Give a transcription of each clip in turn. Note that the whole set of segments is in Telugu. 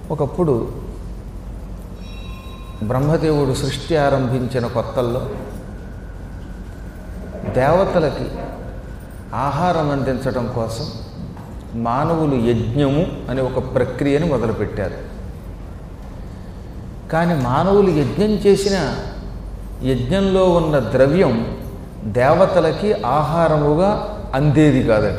ఒకప్పుడు బ్రహ్మదేవుడు సృష్టి ఆరంభించిన కొత్తల్లో దేవతలకి ఆహారం అందించడం కోసం మానవులు యజ్ఞము అనే ఒక ప్రక్రియని మొదలుపెట్టారు కానీ మానవులు యజ్ఞం చేసిన యజ్ఞంలో ఉన్న ద్రవ్యం దేవతలకి ఆహారముగా అందేది కాదట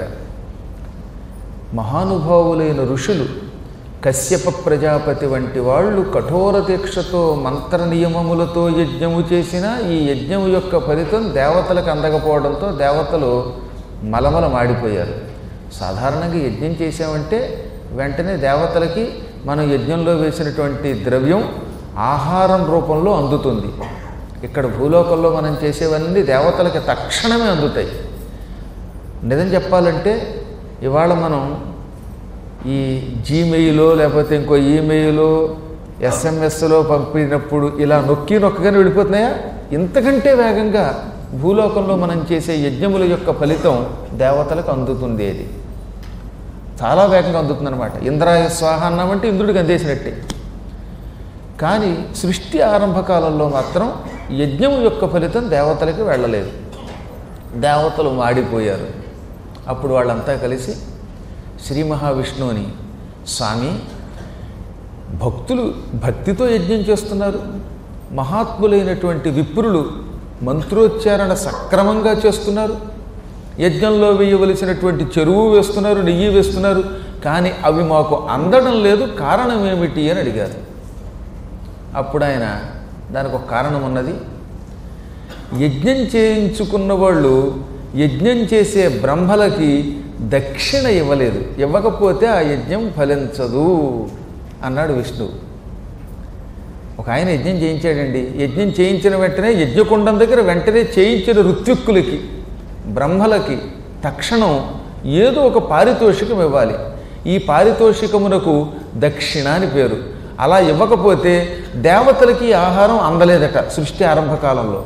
మహానుభావులైన ఋషులు కశ్యప ప్రజాపతి వంటి వాళ్ళు కఠోర దీక్షతో మంత్ర నియమములతో యజ్ఞము చేసిన ఈ యజ్ఞము యొక్క ఫలితం దేవతలకు అందకపోవడంతో దేవతలు మలమల మాడిపోయారు సాధారణంగా యజ్ఞం చేసామంటే వెంటనే దేవతలకి మనం యజ్ఞంలో వేసినటువంటి ద్రవ్యం ఆహారం రూపంలో అందుతుంది ఇక్కడ భూలోకంలో మనం చేసేవన్నీ దేవతలకి తక్షణమే అందుతాయి నిజం చెప్పాలంటే ఇవాళ మనం ఈ జీమెయిలో లేకపోతే ఇంకో ఈమెయిలో ఎస్ఎంఎస్లో పంపినప్పుడు ఇలా నొక్కి నొక్కగానే వెళ్ళిపోతున్నాయా ఇంతకంటే వేగంగా భూలోకంలో మనం చేసే యజ్ఞముల యొక్క ఫలితం దేవతలకు అందుతుంది అది చాలా వేగంగా అందుతుంది అనమాట ఇంద్రాయ స్వాహ అన్నామంటే ఇంద్రుడికి అందేసినట్టే కానీ సృష్టి ఆరంభ కాలంలో మాత్రం యజ్ఞము యొక్క ఫలితం దేవతలకి వెళ్ళలేదు దేవతలు మాడిపోయారు అప్పుడు వాళ్ళంతా కలిసి శ్రీ మహావిష్ణువుని స్వామి భక్తులు భక్తితో యజ్ఞం చేస్తున్నారు మహాత్ములైనటువంటి విప్రులు మంత్రోచ్చారణ సక్రమంగా చేస్తున్నారు యజ్ఞంలో వేయవలసినటువంటి చెరువు వేస్తున్నారు నెయ్యి వేస్తున్నారు కానీ అవి మాకు అందడం లేదు కారణం ఏమిటి అని అడిగారు అప్పుడు ఆయన దానికి ఒక కారణం ఉన్నది యజ్ఞం చేయించుకున్న వాళ్ళు యజ్ఞం చేసే బ్రహ్మలకి దక్షిణ ఇవ్వలేదు ఇవ్వకపోతే ఆ యజ్ఞం ఫలించదు అన్నాడు విష్ణువు ఒక ఆయన యజ్ఞం చేయించాడండి యజ్ఞం చేయించిన వెంటనే యజ్ఞకుండం దగ్గర వెంటనే చేయించిన ఋత్విక్కులకి బ్రహ్మలకి తక్షణం ఏదో ఒక పారితోషికం ఇవ్వాలి ఈ పారితోషికమునకు దక్షిణ అని పేరు అలా ఇవ్వకపోతే దేవతలకి ఆహారం అందలేదట సృష్టి ఆరంభ కాలంలో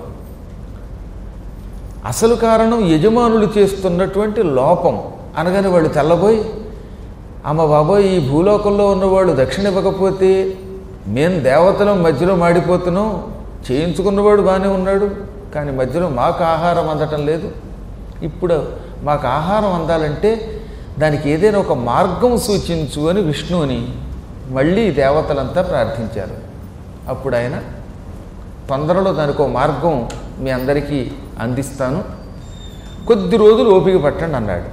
అసలు కారణం యజమానులు చేస్తున్నటువంటి లోపం అనగానే వాళ్ళు తెల్లబోయి అమ్మ బాబోయ్ ఈ భూలోకంలో ఉన్నవాళ్ళు దక్షిణ ఇవ్వకపోతే మేము దేవతల మధ్యలో మాడిపోతున్నాం చేయించుకున్నవాడు బాగానే ఉన్నాడు కానీ మధ్యలో మాకు ఆహారం అందటం లేదు ఇప్పుడు మాకు ఆహారం అందాలంటే దానికి ఏదైనా ఒక మార్గం సూచించు అని విష్ణువుని మళ్ళీ దేవతలంతా ప్రార్థించారు అప్పుడు ఆయన తొందరలో దానికి ఒక మార్గం మీ అందరికీ అందిస్తాను కొద్ది రోజులు ఓపిక పట్టండి అన్నాడు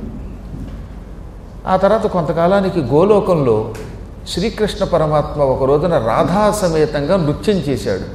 ఆ తర్వాత కొంతకాలానికి గోలోకంలో శ్రీకృష్ణ పరమాత్మ ఒక రోజున రాధా సమేతంగా నృత్యం చేశాడు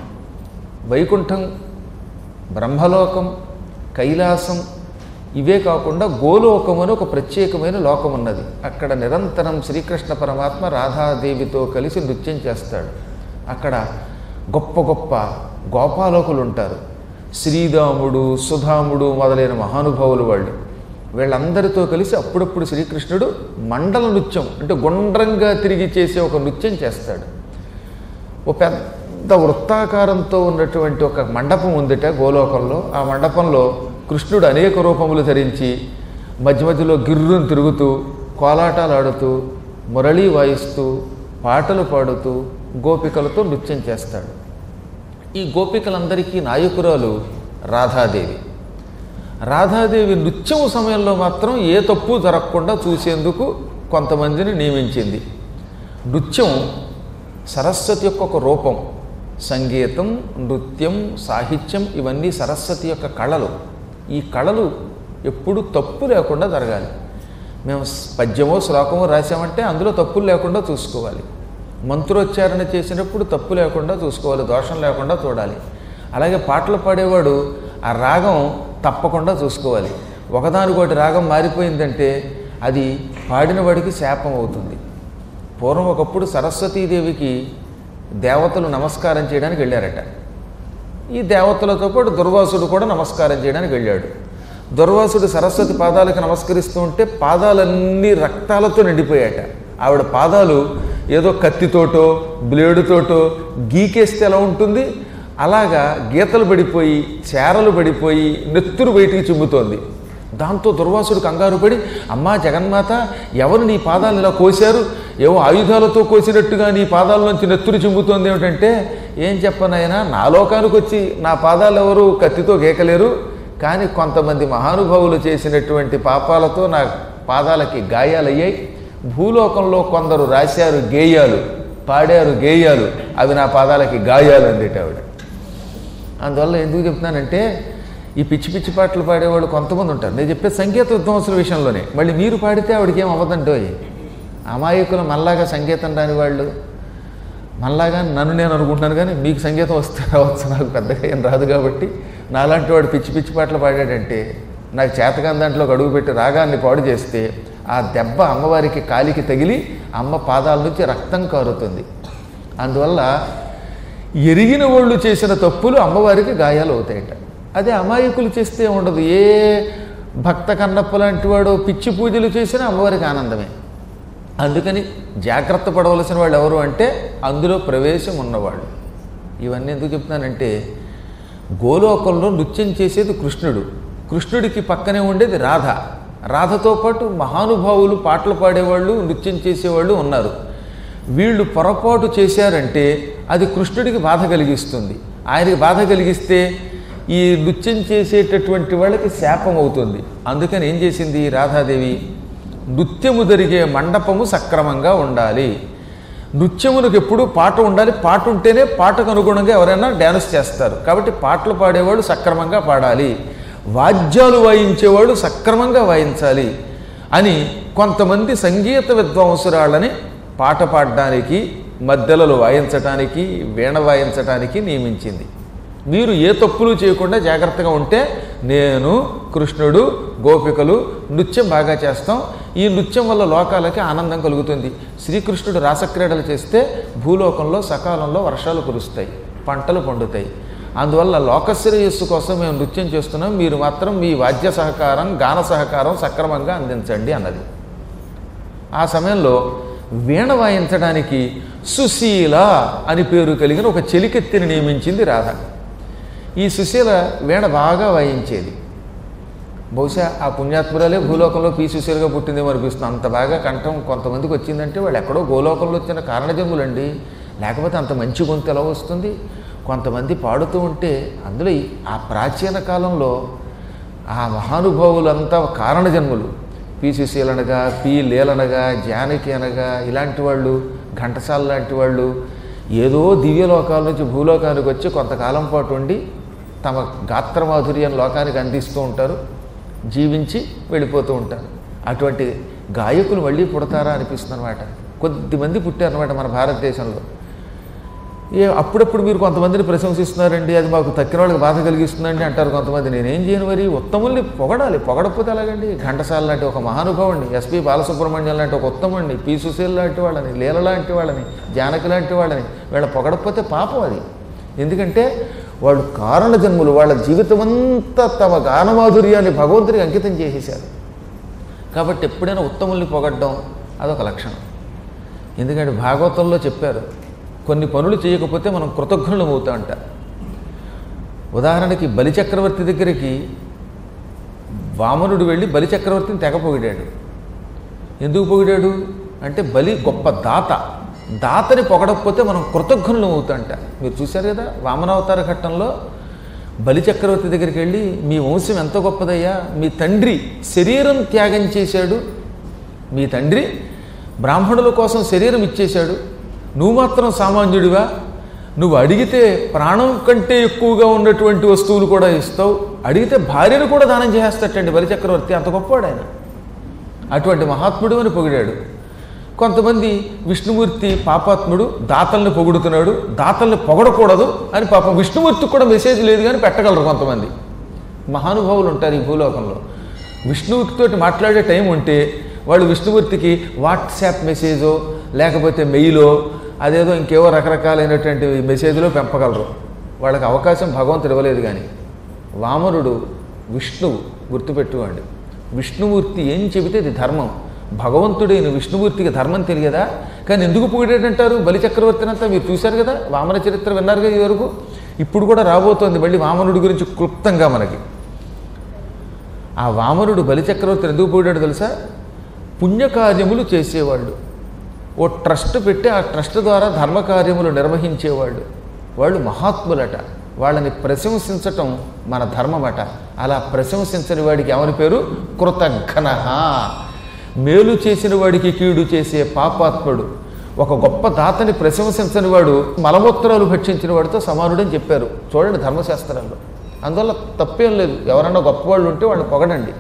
వైకుంఠం బ్రహ్మలోకం కైలాసం ఇవే కాకుండా గోలోకం అని ఒక ప్రత్యేకమైన లోకం ఉన్నది అక్కడ నిరంతరం శ్రీకృష్ణ పరమాత్మ రాధాదేవితో కలిసి నృత్యం చేస్తాడు అక్కడ గొప్ప గొప్ప గోపాలకులు ఉంటారు శ్రీరాముడు సుధాముడు మొదలైన మహానుభావులు వాళ్ళు వీళ్ళందరితో కలిసి అప్పుడప్పుడు శ్రీకృష్ణుడు మండల నృత్యం అంటే గుండ్రంగా తిరిగి చేసే ఒక నృత్యం చేస్తాడు ఓ పెద్ద వృత్తాకారంతో ఉన్నటువంటి ఒక మండపం ఉందిట గోలోకంలో ఆ మండపంలో కృష్ణుడు అనేక రూపములు ధరించి మధ్య మధ్యలో గిర్రును తిరుగుతూ కోలాటాలు ఆడుతూ మురళీ వాయిస్తూ పాటలు పాడుతూ గోపికలతో నృత్యం చేస్తాడు ఈ గోపికలందరికీ నాయకురాలు రాధాదేవి రాధాదేవి నృత్యం సమయంలో మాత్రం ఏ తప్పు జరగకుండా చూసేందుకు కొంతమందిని నియమించింది నృత్యం సరస్వతి యొక్క ఒక రూపం సంగీతం నృత్యం సాహిత్యం ఇవన్నీ సరస్వతి యొక్క కళలు ఈ కళలు ఎప్పుడు తప్పు లేకుండా జరగాలి మేము పద్యమో శ్లోకమో రాసామంటే అందులో తప్పులు లేకుండా చూసుకోవాలి మంత్రోచ్చారణ చేసినప్పుడు తప్పు లేకుండా చూసుకోవాలి దోషం లేకుండా చూడాలి అలాగే పాటలు పాడేవాడు ఆ రాగం తప్పకుండా చూసుకోవాలి ఒకదానికోటి రాగం మారిపోయిందంటే అది పాడిన వాడికి శాపం అవుతుంది పూర్వం ఒకప్పుడు సరస్వతీదేవికి దేవతలు నమస్కారం చేయడానికి వెళ్ళారట ఈ దేవతలతో పాటు దుర్వాసుడు కూడా నమస్కారం చేయడానికి వెళ్ళాడు దుర్వాసుడు సరస్వతి పాదాలకు నమస్కరిస్తూ ఉంటే పాదాలన్నీ రక్తాలతో నిండిపోయాట ఆవిడ పాదాలు ఏదో కత్తితోటో బ్లేడుతోటో గీకేస్తే ఎలా ఉంటుంది అలాగా గీతలు పడిపోయి చేరలు పడిపోయి నెత్తురు బయటికి చిమ్ముతోంది దాంతో దుర్వాసుడు కంగారు పడి అమ్మా జగన్మాత ఎవరు నీ పాదాలు ఇలా కోశారు ఏవో ఆయుధాలతో కోసినట్టుగా నీ పాదాల్లోంచి నెత్తురు చిమ్ముతోంది ఏమిటంటే ఏం చెప్పనైనా నా లోకానికి వచ్చి నా పాదాలు ఎవరు కత్తితో గీకలేరు కానీ కొంతమంది మహానుభావులు చేసినటువంటి పాపాలతో నా పాదాలకి గాయాలయ్యాయి భూలోకంలో కొందరు రాశారు గేయాలు పాడారు గేయాలు అవి నా పాదాలకి గాయాలు అందేట ఆవిడ అందువల్ల ఎందుకు చెప్తున్నానంటే ఈ పిచ్చి పిచ్చి పాటలు పాడేవాళ్ళు కొంతమంది ఉంటారు నేను చెప్పే సంగీత విద్వాంసుల విషయంలోనే మళ్ళీ మీరు పాడితే ఆవిడకి ఏం అవ్వదంటో అమాయకులు మళ్ళాగా సంగీతం రాని వాళ్ళు మళ్ళాగా నన్ను నేను అనుకుంటున్నాను కానీ మీకు సంగీతం వస్తే రావచ్చు నాకు పెద్దగా ఏం రాదు కాబట్టి నాలాంటి వాడు పిచ్చి పిచ్చి పాటలు పాడాడంటే నాకు చేతకాని దాంట్లో ఒక అడుగు పెట్టి రాగాన్ని పాడు చేస్తే ఆ దెబ్బ అమ్మవారికి కాలికి తగిలి అమ్మ పాదాల నుంచి రక్తం కారుతుంది అందువల్ల ఎరిగిన వాళ్ళు చేసిన తప్పులు అమ్మవారికి గాయాలు అవుతాయట అదే అమాయకులు చేస్తే ఉండదు ఏ భక్త కన్నప్ప లాంటి వాడు పిచ్చి పూజలు చేసినా అమ్మవారికి ఆనందమే అందుకని జాగ్రత్త పడవలసిన వాళ్ళు ఎవరు అంటే అందులో ప్రవేశం ఉన్నవాళ్ళు ఇవన్నీ ఎందుకు చెప్తున్నానంటే గోలోకంలో నృత్యం చేసేది కృష్ణుడు కృష్ణుడికి పక్కనే ఉండేది రాధ రాధతో పాటు మహానుభావులు పాటలు పాడేవాళ్ళు నృత్యం చేసేవాళ్ళు ఉన్నారు వీళ్ళు పొరపాటు చేశారంటే అది కృష్ణుడికి బాధ కలిగిస్తుంది ఆయనకి బాధ కలిగిస్తే ఈ నృత్యం చేసేటటువంటి వాళ్ళకి శాపం అవుతుంది అందుకని ఏం చేసింది ఈ రాధాదేవి నృత్యము జరిగే మండపము సక్రమంగా ఉండాలి నృత్యమునకు ఎప్పుడూ పాట ఉండాలి పాట ఉంటేనే పాటకు అనుగుణంగా ఎవరైనా డ్యాన్స్ చేస్తారు కాబట్టి పాటలు పాడేవాళ్ళు సక్రమంగా పాడాలి వాద్యాలు వాయించేవాళ్ళు సక్రమంగా వాయించాలి అని కొంతమంది సంగీత విద్వాంసురాళ్ళని పాట పాడడానికి మధ్యలలో వాయించటానికి వీణ వాయించటానికి నియమించింది మీరు ఏ తప్పులు చేయకుండా జాగ్రత్తగా ఉంటే నేను కృష్ణుడు గోపికలు నృత్యం బాగా చేస్తాం ఈ నృత్యం వల్ల లోకాలకి ఆనందం కలుగుతుంది శ్రీకృష్ణుడు రాసక్రీడలు చేస్తే భూలోకంలో సకాలంలో వర్షాలు కురుస్తాయి పంటలు పండుతాయి అందువల్ల లోకశ్రేయస్సు కోసం మేము నృత్యం చేస్తున్నాం మీరు మాత్రం మీ వాద్య సహకారం గాన సహకారం సక్రమంగా అందించండి అన్నది ఆ సమయంలో వీణ వాయించడానికి సుశీల అని పేరు కలిగిన ఒక చెలికెత్తిని నియమించింది రాధ ఈ సుశీల వీణ బాగా వాయించేది బహుశా ఆ పుణ్యాత్మురాలే భూలోకంలో పీ సుశీలగా పుట్టిందేమో అనిపిస్తుంది అంత బాగా కంఠం కొంతమందికి వచ్చిందంటే వాళ్ళు ఎక్కడో గోలోకంలో వచ్చిన కారణజన్ములండి లేకపోతే అంత మంచి గొంతు ఎలా వస్తుంది కొంతమంది పాడుతూ ఉంటే అందులో ఈ- ఆ ప్రాచీన కాలంలో ఆ మహానుభావులంతా కారణజన్ములు పి సుశీలనగా పి లీలనగా జానకి అనగా ఇలాంటి వాళ్ళు ఘంటసాల లాంటి వాళ్ళు ఏదో దివ్యలోకాల నుంచి భూలోకానికి వచ్చి కొంతకాలం పాటు ఉండి తమ గాత్రమాధుర్యం లోకానికి అందిస్తూ ఉంటారు జీవించి వెళ్ళిపోతూ ఉంటారు అటువంటి గాయకులు మళ్ళీ పుడతారా అనిపిస్తుంది అనమాట కొద్దిమంది పుట్టారనమాట మన భారతదేశంలో ఏ అప్పుడప్పుడు మీరు కొంతమందిని ప్రశంసిస్తున్నారండి అది మాకు తక్కిన వాళ్ళకి బాధ కలిగిస్తుందండి అంటారు కొంతమంది నేనేం చేయను మరి ఉత్తముల్ని పొగడాలి పొగడకపోతే ఎలాగండి ఘంటసాల లాంటి ఒక మహానుభావుడిని ఎస్పి బాలసుబ్రహ్మణ్యం లాంటి ఒక ఉత్తముడిని పి సుశీల్ లాంటి వాళ్ళని లీల లాంటి వాళ్ళని జానకి లాంటి వాళ్ళని వీళ్ళ పొగడకపోతే పాపం అది ఎందుకంటే వాళ్ళు కారణ జన్ములు వాళ్ళ జీవితమంతా తమ గానమాధుర్యాన్ని భగవంతుడికి అంకితం చేసేశారు కాబట్టి ఎప్పుడైనా ఉత్తముల్ని పొగడ్డం అదొక లక్షణం ఎందుకంటే భాగవతంలో చెప్పారు కొన్ని పనులు చేయకపోతే మనం కృతజ్ఞులం అవుతా అంట ఉదాహరణకి బలిచక్రవర్తి దగ్గరికి వామనుడు వెళ్ళి బలిచక్రవర్తిని తెగ పొగిడాడు ఎందుకు పొగిడాడు అంటే బలి గొప్ప దాత దాతని పొగడకపోతే మనం కృతజ్ఞులం అవుతాంట మీరు చూశారు కదా వామనావతార ఘట్టంలో బలిచక్రవర్తి దగ్గరికి వెళ్ళి మీ వంశం ఎంత గొప్పదయ్యా మీ తండ్రి శరీరం త్యాగం చేశాడు మీ తండ్రి బ్రాహ్మణుల కోసం శరీరం ఇచ్చేశాడు నువ్వు మాత్రం సామాన్యుడివా నువ్వు అడిగితే ప్రాణం కంటే ఎక్కువగా ఉన్నటువంటి వస్తువులు కూడా ఇస్తావు అడిగితే భార్యను కూడా దానం చేసేస్తటండి బలిచక్రవర్తి అంత గొప్పవాడు ఆయన అటువంటి మహాత్ముడు అని పొగిడాడు కొంతమంది విష్ణుమూర్తి పాపాత్ముడు దాతల్ని పొగుడుతున్నాడు దాతల్ని పొగడకూడదు అని పాపం విష్ణుమూర్తికి కూడా మెసేజ్ లేదు కానీ పెట్టగలరు కొంతమంది మహానుభావులు ఉంటారు ఈ భూలోకంలో విష్ణువుతోటి మాట్లాడే టైం ఉంటే వాళ్ళు విష్ణుమూర్తికి వాట్సాప్ మెసేజో లేకపోతే మెయిలో అదేదో ఇంకేవో రకరకాలైనటువంటి మెసేజ్లో పెంపగలరు వాళ్ళకి అవకాశం భగవంతుడు ఇవ్వలేదు కానీ వామనుడు విష్ణువు గుర్తుపెట్టుకోండి విష్ణుమూర్తి ఏం చెబితే ఇది ధర్మం భగవంతుడైన విష్ణుమూర్తికి ధర్మం తెలియదా కానీ ఎందుకు పొగిడేటంటారు బలిచక్రవర్తినంతా మీరు చూశారు కదా వామన చరిత్ర విన్నారు కదా ఇదివరకు ఇప్పుడు కూడా రాబోతోంది మళ్ళీ వామనుడి గురించి క్లుప్తంగా మనకి ఆ వామనుడు బలిచక్రవర్తిని ఎందుకు పొగిడాడు తెలుసా పుణ్యకార్యములు చేసేవాళ్ళు ఓ ట్రస్ట్ పెట్టి ఆ ట్రస్ట్ ద్వారా ధర్మకార్యములు నిర్వహించేవాళ్ళు వాళ్ళు మహాత్ములట వాళ్ళని ప్రశంసించటం మన ధర్మమట అలా ప్రశంసించని వాడికి ఎవరి పేరు కృతఘ్న మేలు చేసిన వాడికి కీడు చేసే పాపాత్ముడు ఒక గొప్ప దాతని ప్రశంసించని వాడు మలమూత్రాలు భక్షించిన వాడితో సమానుడని చెప్పారు చూడండి ధర్మశాస్త్రాల్లో అందువల్ల తప్పేం లేదు ఎవరన్నా గొప్పవాళ్ళు ఉంటే వాళ్ళని పొగడండి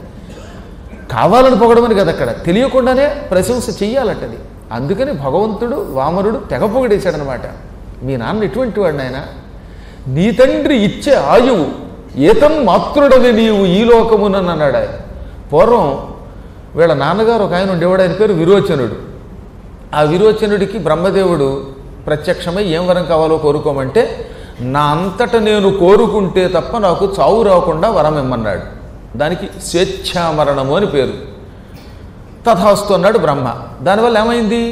కావాలని పొగడమని కదా అక్కడ తెలియకుండానే ప్రశంస చెయ్యాలటది అందుకని భగవంతుడు వామనుడు తెగ పొగిడేశాడనమాట మీ నాన్న ఎటువంటి వాడు ఆయన నీ తండ్రి ఇచ్చే ఆయువు ఏతం మాతృడవి నీవు ఈ లోకమునని అన్నాడు ఆయన పూర్వం వీళ్ళ నాన్నగారు ఒక ఆయన ఉండేవాడు ఆయన పేరు విరోచనుడు ఆ విరోచనుడికి బ్రహ్మదేవుడు ప్రత్యక్షమై ఏం వరం కావాలో కోరుకోమంటే నా అంతట నేను కోరుకుంటే తప్ప నాకు చావు రాకుండా వరం ఇమ్మన్నాడు దానికి స్వేచ్ఛామరణము అని పేరు తథాస్తు అన్నాడు బ్రహ్మ దానివల్ల ఏమైంది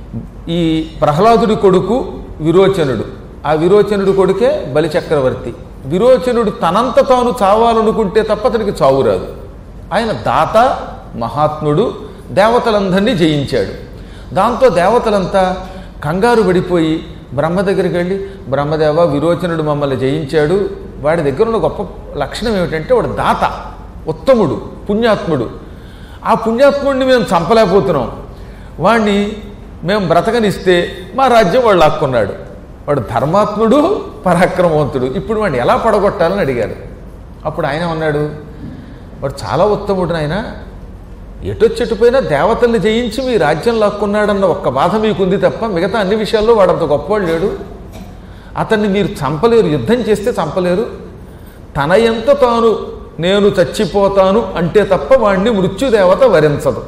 ఈ ప్రహ్లాదుడి కొడుకు విరోచనుడు ఆ విరోచనుడు కొడుకే బలిచక్రవర్తి విరోచనుడు తనంత తాను చావాలనుకుంటే తప్ప అతనికి చావు రాదు ఆయన దాత మహాత్ముడు దేవతలందరినీ జయించాడు దాంతో దేవతలంతా కంగారు పడిపోయి బ్రహ్మ దగ్గరికి వెళ్ళి బ్రహ్మదేవ విరోచనుడు మమ్మల్ని జయించాడు వాడి దగ్గర ఉన్న గొప్ప లక్షణం ఏమిటంటే వాడు దాత ఉత్తముడు పుణ్యాత్ముడు ఆ పుణ్యాత్ముడిని మేము చంపలేకపోతున్నాం వాడిని మేము బ్రతకనిస్తే మా రాజ్యం వాడు లాక్కున్నాడు వాడు ధర్మాత్ముడు పరాక్రమవంతుడు ఇప్పుడు వాడిని ఎలా పడగొట్టాలని అడిగారు అప్పుడు ఆయన అన్నాడు వాడు చాలా ఉత్తముడు ఆయన ఎటొచ్చెట్టుపోయినా దేవతల్ని జయించి మీ రాజ్యం లాక్కున్నాడన్న ఒక్క బాధ మీకుంది తప్ప మిగతా అన్ని విషయాల్లో వాడంత గొప్పవాడు లేడు అతన్ని మీరు చంపలేరు యుద్ధం చేస్తే చంపలేరు తన ఎంత తాను నేను చచ్చిపోతాను అంటే తప్ప వాడిని మృత్యుదేవత వరించదు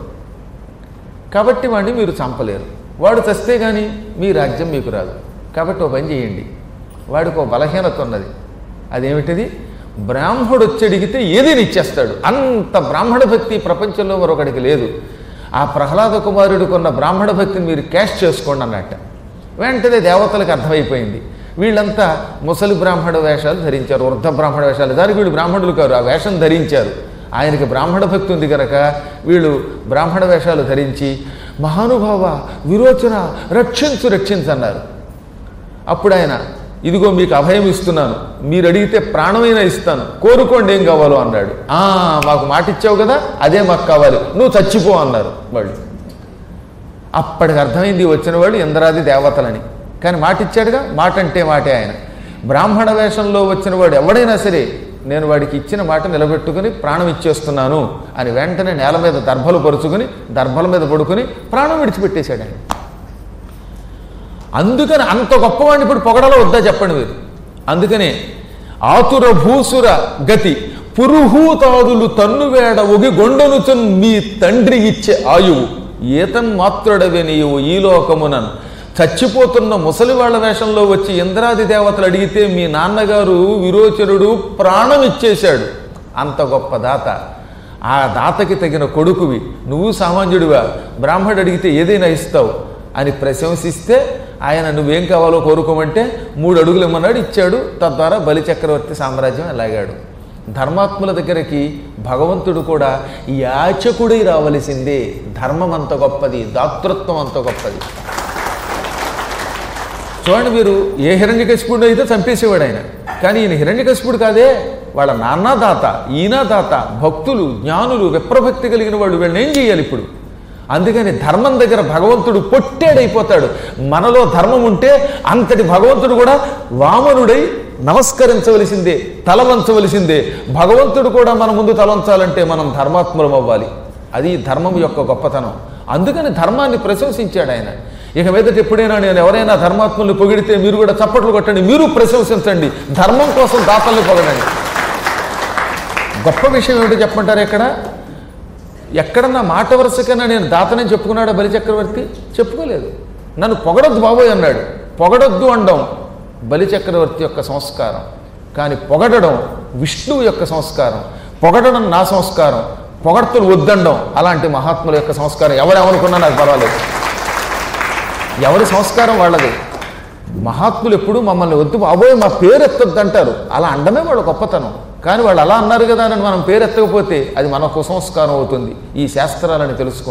కాబట్టి వాడిని మీరు చంపలేరు వాడు చస్తే కానీ మీ రాజ్యం మీకు రాదు కాబట్టి ఓ పని చేయండి వాడికి ఓ బలహీనత ఉన్నది అదేమిటిది బ్రాహ్మడు వచ్చి అడిగితే ఏది ఇచ్చేస్తాడు అంత బ్రాహ్మణ భక్తి ప్రపంచంలో మరొకడికి లేదు ఆ ప్రహ్లాద కుమారుడికి ఉన్న బ్రాహ్మణ భక్తిని మీరు క్యాష్ చేసుకోండి అన్నట్ట వెంటనే దేవతలకు అర్థమైపోయింది వీళ్ళంతా ముసలి బ్రాహ్మణ వేషాలు ధరించారు వృద్ధ బ్రాహ్మణ వేషాలు దానికి వీళ్ళు బ్రాహ్మణులు కారు ఆ వేషం ధరించారు ఆయనకి బ్రాహ్మణ భక్తి ఉంది కనుక వీళ్ళు బ్రాహ్మణ వేషాలు ధరించి మహానుభావ విరోచన రక్షించు రక్షించన్నారు అప్పుడు ఆయన ఇదిగో మీకు అభయం ఇస్తున్నాను మీరు అడిగితే ప్రాణమైనా ఇస్తాను కోరుకోండి ఏం కావాలో అన్నాడు "ఆ, మాకు మాట ఇచ్చావు కదా అదే మాకు కావాలి నువ్వు చచ్చిపో అన్నారు వాళ్ళు అప్పటికి అర్థమైంది వచ్చిన వాళ్ళు ఇంద్రాది దేవతలని కానీ మాట ఇచ్చాడుగా మాట అంటే మాటే ఆయన బ్రాహ్మణ వేషంలో వచ్చిన వాడు ఎవడైనా సరే నేను వాడికి ఇచ్చిన మాట నిలబెట్టుకుని ప్రాణం ఇచ్చేస్తున్నాను అని వెంటనే నేల మీద దర్భలు పరుచుకుని దర్భల మీద పడుకుని ప్రాణం విడిచిపెట్టేశాడు ఆయన అందుకని అంత గొప్పవాడిని ఇప్పుడు పొగడలో వద్దా చెప్పండి మీరు అందుకనే ఆతుర భూసుర గతి పురుహూతాదులు తన్నువేడ ఒగి గొండనుచున్ మీ తండ్రి ఇచ్చే ఆయువు ఏతన్ మాత్రుడవే నీవు ఈ లోకమునన్ చచ్చిపోతున్న ముసలి వాళ్ళ వేషంలో వచ్చి ఇంద్రాది దేవతలు అడిగితే మీ నాన్నగారు విరోచనుడు ప్రాణం ఇచ్చేశాడు అంత గొప్ప దాత ఆ దాతకి తగిన కొడుకువి నువ్వు సామాన్యుడివా బ్రాహ్మడు అడిగితే ఏదైనా ఇస్తావు అని ప్రశంసిస్తే ఆయన నువ్వేం కావాలో కోరుకోమంటే మూడు అడుగులు ఇమ్మన్నాడు ఇచ్చాడు తద్వారా బలిచక్రవర్తి సామ్రాజ్యం ఎలాగాడు ధర్మాత్ముల దగ్గరికి భగవంతుడు కూడా యాచకుడై రావలసిందే ధర్మం అంత గొప్పది దాతృత్వం అంత గొప్పది చూడండి మీరు ఏ హిరణ్యకశిపుడు అయితే చంపేసేవాడు ఆయన కానీ ఈయన హిరణ్యకశిపుడు కాదే వాళ్ళ నాన్న దాత ఈయన దాత భక్తులు జ్ఞానులు విప్రభక్తి కలిగిన వాళ్ళు వీళ్ళని ఏం చేయాలి ఇప్పుడు అందుకని ధర్మం దగ్గర భగవంతుడు పొట్టేడైపోతాడు మనలో ధర్మం ఉంటే అంతటి భగవంతుడు కూడా వామనుడై నమస్కరించవలసిందే తల వంచవలసిందే భగవంతుడు కూడా మన ముందు తలంచాలంటే మనం ధర్మాత్ములం అవ్వాలి అది ధర్మం యొక్క గొప్పతనం అందుకని ధర్మాన్ని ప్రశంసించాడు ఆయన ఇక మీదట ఎప్పుడైనా నేను ఎవరైనా ధర్మాత్ముల్ని పొగిడితే మీరు కూడా చప్పట్లు కొట్టండి మీరు ప్రశంసించండి ధర్మం కోసం దాతల్ని పొగడండి గొప్ప విషయం ఏమిటో చెప్పమంటారు ఇక్కడ ఎక్కడన్నా మాట వరుసకైనా నేను దాతనని చెప్పుకున్నాడా బలిచక్రవర్తి చెప్పుకోలేదు నన్ను పొగడొద్దు బాబోయ్ అన్నాడు పొగడొద్దు అనడం బలిచక్రవర్తి యొక్క సంస్కారం కానీ పొగడడం విష్ణువు యొక్క సంస్కారం పొగడడం నా సంస్కారం పొగడ్తలు వద్దండం అలాంటి మహాత్ముల యొక్క సంస్కారం ఎవరెవరుకున్నా నాకు పర్వాలేదు ఎవరి సంస్కారం వాళ్ళది మహాత్ములు ఎప్పుడు మమ్మల్ని వద్దు బాబోయ్ మా పేరు ఎత్తొద్దు అంటారు అలా అండమే వాళ్ళ గొప్పతనం కానీ వాళ్ళు అలా అన్నారు కదా అని మనం పేరు ఎత్తకపోతే అది మన కుసంస్కారం అవుతుంది ఈ శాస్త్రాలని తెలుసుకోండి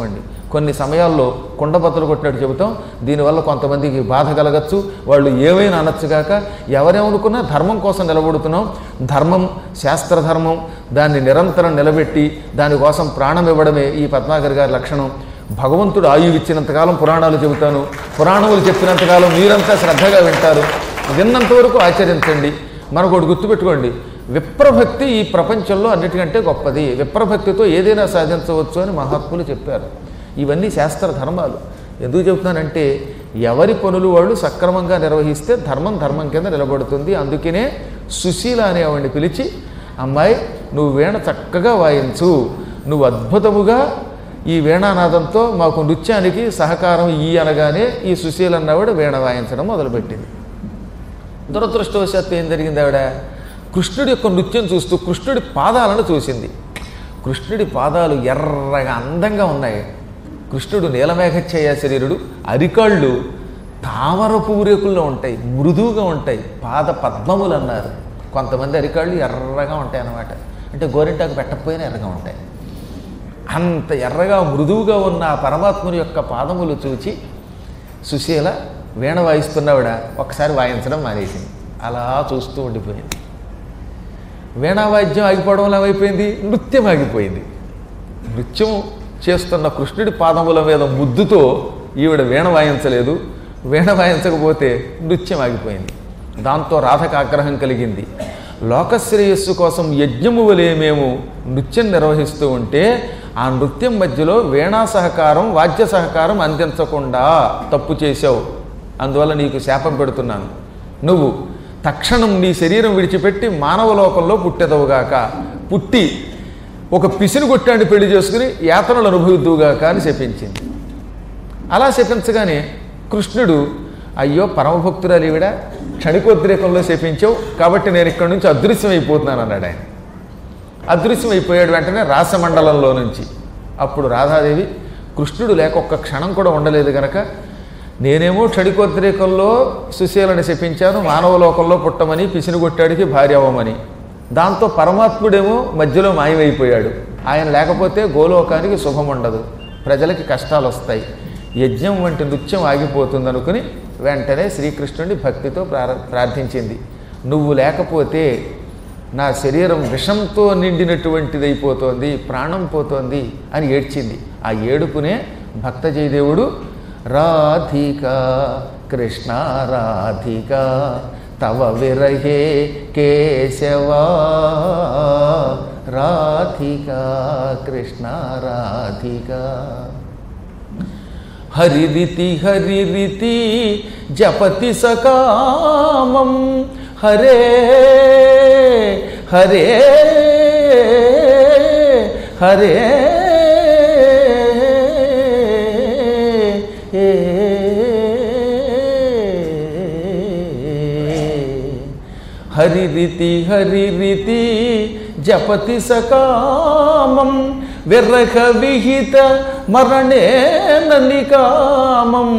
కొన్ని సమయాల్లో కుండబద్దలు కొట్టినట్టు చెబుతాం దీనివల్ల కొంతమందికి బాధ కలగచ్చు వాళ్ళు ఏమైనా అనొచ్చుగాక ఎవరేమనుకున్నా ధర్మం కోసం నిలబడుతున్నాం ధర్మం శాస్త్రధర్మం దాన్ని నిరంతరం నిలబెట్టి దానికోసం ప్రాణం ఇవ్వడమే ఈ పద్మాగర్ గారి లక్షణం భగవంతుడు ఆయువు ఇచ్చినంతకాలం పురాణాలు చెబుతాను పురాణములు చెప్పినంతకాలం మీరంతా శ్రద్ధగా వింటారు విన్నంత వరకు ఆచరించండి మనకు ఒకటి గుర్తుపెట్టుకోండి విప్రభక్తి ఈ ప్రపంచంలో అన్నిటికంటే గొప్పది విప్రభక్తితో ఏదైనా సాధించవచ్చు అని మహాత్ములు చెప్పారు ఇవన్నీ శాస్త్ర ధర్మాలు ఎందుకు చెబుతున్నానంటే ఎవరి పనులు వాళ్ళు సక్రమంగా నిర్వహిస్తే ధర్మం ధర్మం కింద నిలబడుతుంది అందుకనే సుశీల అనే ఆవిడ్ని పిలిచి అమ్మాయి నువ్వు వీణ చక్కగా వాయించు నువ్వు అద్భుతముగా ఈ వీణానాదంతో మాకు నృత్యానికి సహకారం ఈ అనగానే ఈ సుశీల అన్నవాడు వీణ వాయించడం మొదలుపెట్టింది దురదృష్టవశాత్తు ఏం జరిగింది ఆవిడ కృష్ణుడి యొక్క నృత్యం చూస్తూ కృష్ణుడి పాదాలను చూసింది కృష్ణుడి పాదాలు ఎర్రగా అందంగా ఉన్నాయి కృష్ణుడు నీలమేఘచ్చయ్య శరీరుడు అరికాళ్ళు తామర పూరేకుల్లో ఉంటాయి మృదువుగా ఉంటాయి పాద పద్మములు అన్నారు కొంతమంది అరికాళ్ళు ఎర్రగా ఉంటాయి అన్నమాట అంటే గోరింటాకు పెట్టకపోయినా ఎర్రగా ఉంటాయి అంత ఎర్రగా మృదువుగా ఉన్న ఆ పరమాత్ముని యొక్క పాదములు చూచి సుశీల వీణ వాయిస్తున్నవిడ ఒకసారి వాయించడం మానేసింది అలా చూస్తూ ఉండిపోయింది వీణా వాద్యం ఆగిపోవడం ఏమైపోయింది నృత్యం ఆగిపోయింది నృత్యం చేస్తున్న కృష్ణుడి పాదముల మీద ముద్దుతో ఈవిడ వీణ వాయించలేదు వీణ వాయించకపోతే నృత్యం ఆగిపోయింది దాంతో రాధకు ఆగ్రహం కలిగింది లోకశ్రేయస్సు కోసం యజ్ఞము వలె మేము నృత్యం నిర్వహిస్తూ ఉంటే ఆ నృత్యం మధ్యలో వీణా సహకారం వాద్య సహకారం అందించకుండా తప్పు చేశావు అందువల్ల నీకు శాపం పెడుతున్నాను నువ్వు తక్షణం నీ శరీరం విడిచిపెట్టి మానవ లోకంలో పుట్టెదవుగాక పుట్టి ఒక పిసిని కొట్టాన్ని పెళ్లి చేసుకుని యాతనలు అనుభవిద్దువుగాక అని శపించింది అలా శపించగానే కృష్ణుడు అయ్యో పరమభక్తురాలు ఈవిడ క్షణికోద్రేకంలో శపించావు కాబట్టి నేను ఇక్కడి నుంచి అదృశ్యం అయిపోతున్నాను అన్నాడు ఆయన అదృశ్యం అయిపోయాడు వెంటనే రాసమండలంలో నుంచి అప్పుడు రాధాదేవి కృష్ణుడు లేక ఒక్క క్షణం కూడా ఉండలేదు గనక నేనేమో క్షణికోద్రేకంలో సుశీలని శపించాను మానవ లోకంలో పుట్టమని పిసినిగొట్టాడికి భార్య అవ్వమని దాంతో పరమాత్ముడేమో మధ్యలో మాయమైపోయాడు ఆయన లేకపోతే గోలోకానికి శుభం ఉండదు ప్రజలకి కష్టాలు వస్తాయి యజ్ఞం వంటి నృత్యం ఆగిపోతుంది అనుకుని వెంటనే శ్రీకృష్ణుడిని భక్తితో ప్రార ప్రార్థించింది నువ్వు లేకపోతే నా శరీరం విషంతో నిండినటువంటిది అయిపోతోంది ప్రాణం పోతోంది అని ఏడ్చింది ఆ ఏడుపునే భక్త జయదేవుడు రాధిక కృష్ణ రాధిక తవ విరహే కేశవా రాధిక కృష్ణ రాధిక హరిరితి హరిరితి జపతి సకామం హరే హరే హరే హరిరితి హరిరితి జపతి సకామం విర్రహ విహిత మరణేన నికామం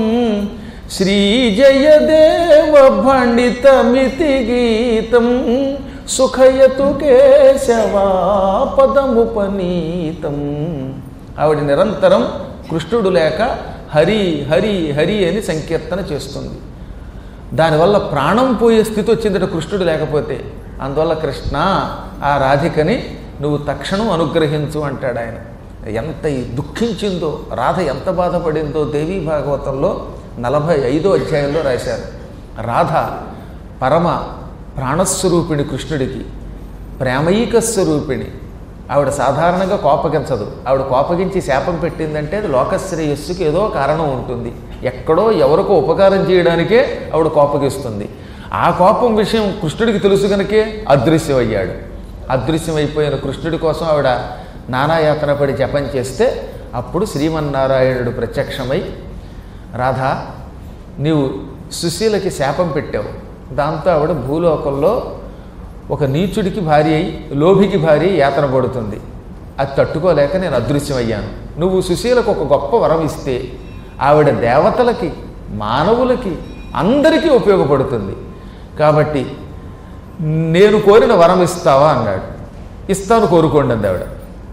శ్రీజయదేవ భండితమితి గీతం సుఖయతు కేశవా పదముపనీతం ఆవిడ నిరంతరం కృష్ణుడు లేక హరి హరి హరి అని సంకీర్తన చేస్తుంది దానివల్ల ప్రాణం పోయే స్థితి వచ్చిందట కృష్ణుడు లేకపోతే అందువల్ల కృష్ణ ఆ రాధికని నువ్వు తక్షణం అనుగ్రహించు అంటాడు ఆయన ఎంత దుఃఖించిందో రాధ ఎంత బాధపడిందో దేవీ భాగవతంలో నలభై ఐదో అధ్యాయంలో రాశారు రాధ పరమ ప్రాణస్వరూపిణి కృష్ణుడికి ప్రేమైక స్వరూపిణి ఆవిడ సాధారణంగా కోపగించదు ఆవిడ కోపగించి శాపం పెట్టిందంటే అది లోకశ్రేయస్సుకి ఏదో కారణం ఉంటుంది ఎక్కడో ఎవరికో ఉపకారం చేయడానికే ఆవిడ కోపగిస్తుంది ఆ కోపం విషయం కృష్ణుడికి తెలుసు కనుకే అదృశ్యమయ్యాడు అదృశ్యమైపోయిన కృష్ణుడి కోసం ఆవిడ నానాయాతన పడి జపం చేస్తే అప్పుడు శ్రీమన్నారాయణుడు ప్రత్యక్షమై రాధా నీవు సుశీలకి శాపం పెట్టావు దాంతో ఆవిడ భూలోకంలో ఒక నీచుడికి భార్య అయి లోభికి భార్య అయి యాతన పడుతుంది అది తట్టుకోలేక నేను అదృశ్యమయ్యాను నువ్వు సుశీలకు ఒక గొప్ప వరం ఇస్తే ఆవిడ దేవతలకి మానవులకి అందరికీ ఉపయోగపడుతుంది కాబట్టి నేను కోరిన వరం ఇస్తావా అన్నాడు ఇస్తాను కోరుకోండి అంది ఆవిడ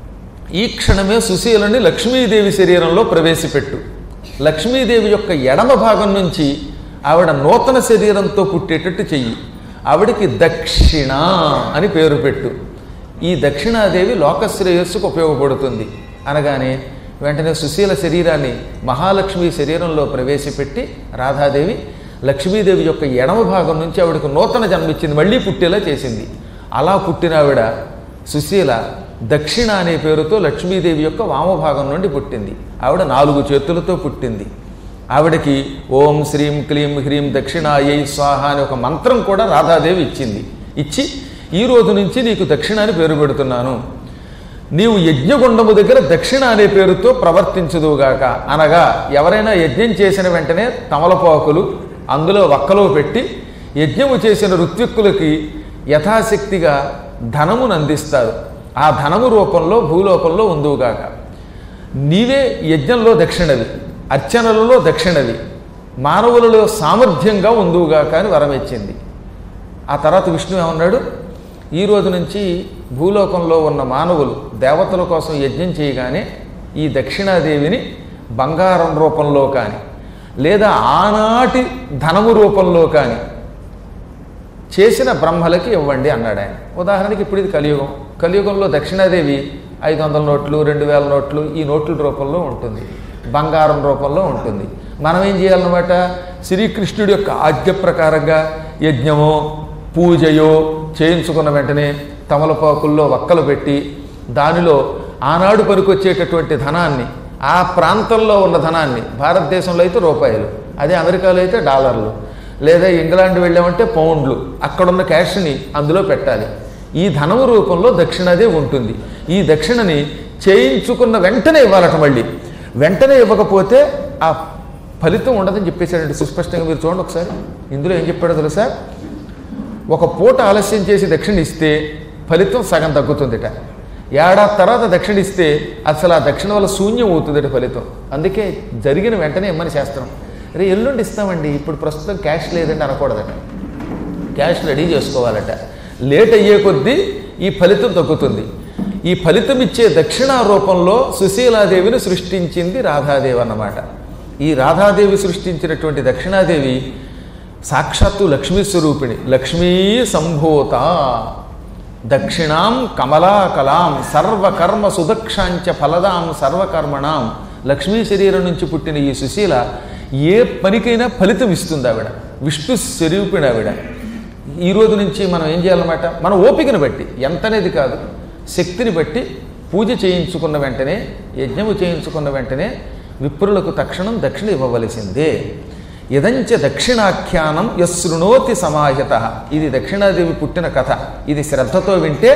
ఈ క్షణమే సుశీలని లక్ష్మీదేవి శరీరంలో ప్రవేశపెట్టు లక్ష్మీదేవి యొక్క ఎడమ భాగం నుంచి ఆవిడ నూతన శరీరంతో పుట్టేటట్టు చెయ్యి ఆవిడికి దక్షిణ అని పేరు పెట్టు ఈ దక్షిణాదేవి లోకశ్రేయస్సుకు ఉపయోగపడుతుంది అనగానే వెంటనే సుశీల శరీరాన్ని మహాలక్ష్మి శరీరంలో ప్రవేశపెట్టి రాధాదేవి లక్ష్మీదేవి యొక్క ఎడమ భాగం నుంచి ఆవిడకు నూతన జన్మిచ్చింది మళ్ళీ పుట్టేలా చేసింది అలా పుట్టిన ఆవిడ సుశీల దక్షిణ అనే పేరుతో లక్ష్మీదేవి యొక్క వామభాగం నుండి పుట్టింది ఆవిడ నాలుగు చేతులతో పుట్టింది ఆవిడకి ఓం శ్రీం క్లీం హ్రీం దక్షిణాయై స్వాహ అనే ఒక మంత్రం కూడా రాధాదేవి ఇచ్చింది ఇచ్చి ఈ రోజు నుంచి నీకు దక్షిణ అని పేరు పెడుతున్నాను నీవు యజ్ఞగుండము దగ్గర దక్షిణ అనే పేరుతో ప్రవర్తించదువుగాక అనగా ఎవరైనా యజ్ఞం చేసిన వెంటనే తమలపాకులు అందులో వక్కలో పెట్టి యజ్ఞము చేసిన ఋత్విక్కులకి యథాశక్తిగా ధనమును అందిస్తారు ఆ ధనము రూపంలో భూలోకంలో ఉందువుగాక నీవే యజ్ఞంలో దక్షిణవి అర్చనలలో దక్షిణవి మానవులలో సామర్థ్యంగా ఉందువుగాక అని వరం ఇచ్చింది ఆ తర్వాత విష్ణు ఏమన్నాడు ఈ రోజు నుంచి భూలోకంలో ఉన్న మానవులు దేవతల కోసం యజ్ఞం చేయగానే ఈ దక్షిణాదేవిని బంగారం రూపంలో కానీ లేదా ఆనాటి ధనము రూపంలో కానీ చేసిన బ్రహ్మలకి ఇవ్వండి అన్నాడు ఆయన ఉదాహరణకి ఇప్పుడు ఇది కలియుగం కలియుగంలో దక్షిణాదేవి ఐదు వందల నోట్లు రెండు వేల నోట్లు ఈ నోట్ల రూపంలో ఉంటుంది బంగారం రూపంలో ఉంటుంది మనం ఏం చేయాలన్నమాట శ్రీకృష్ణుడి యొక్క ఆజ్ఞ ప్రకారంగా యజ్ఞమో పూజయో చేయించుకున్న వెంటనే తమలపాకుల్లో వక్కలు పెట్టి దానిలో ఆనాడు పనికొచ్చేటటువంటి ధనాన్ని ఆ ప్రాంతంలో ఉన్న ధనాన్ని భారతదేశంలో అయితే రూపాయలు అదే అమెరికాలో అయితే డాలర్లు లేదా ఇంగ్లాండ్ వెళ్ళామంటే పౌండ్లు అక్కడున్న క్యాష్ని అందులో పెట్టాలి ఈ ధనము రూపంలో దక్షిణదే ఉంటుంది ఈ దక్షిణని చేయించుకున్న వెంటనే ఇవ్వాలట మళ్ళీ వెంటనే ఇవ్వకపోతే ఆ ఫలితం ఉండదని చెప్పేశాడండి సుస్పష్టంగా మీరు చూడండి ఒకసారి ఇందులో ఏం చెప్పాడో తెలుసా ఒక పూట ఆలస్యం చేసి దక్షిణ ఇస్తే ఫలితం సగం తగ్గుతుందిట ఏడాది తర్వాత దక్షిణ ఇస్తే అసలు ఆ దక్షిణ వల్ల శూన్యం అవుతుందట ఫలితం అందుకే జరిగిన వెంటనే ఇమ్మని శాస్త్రం రే ఎల్లుండి ఇస్తామండి ఇప్పుడు ప్రస్తుతం క్యాష్ లేదండి అనకూడదట క్యాష్ రెడీ చేసుకోవాలట లేట్ అయ్యే కొద్దీ ఈ ఫలితం తగ్గుతుంది ఈ ఫలితం ఇచ్చే దక్షిణ రూపంలో సుశీలాదేవిని సృష్టించింది రాధాదేవి అన్నమాట ఈ రాధాదేవి సృష్టించినటువంటి దక్షిణాదేవి సాక్షాత్తు లక్ష్మీ స్వరూపిణి లక్ష్మీ సంభూత దక్షిణాం కమలాకలాం సర్వకర్మ సుదక్షాంచ ఫలదాం సర్వకర్మణాం లక్ష్మీ శరీరం నుంచి పుట్టిన ఈ సుశీల ఏ పనికైనా ఫలితం ఇస్తుంది ఆవిడ విష్ణు స్వరూపిణి ఆవిడ ఈ రోజు నుంచి మనం ఏం చేయాలన్నమాట మన ఓపికను బట్టి ఎంతనేది కాదు శక్తిని బట్టి పూజ చేయించుకున్న వెంటనే యజ్ఞము చేయించుకున్న వెంటనే విప్రులకు తక్షణం దక్షిణ ఇవ్వవలసిందే ఇదంచ దక్షిణాఖ్యానం యశృణోతి సమాహిత ఇది దక్షిణాదేవి పుట్టిన కథ ఇది శ్రద్ధతో వింటే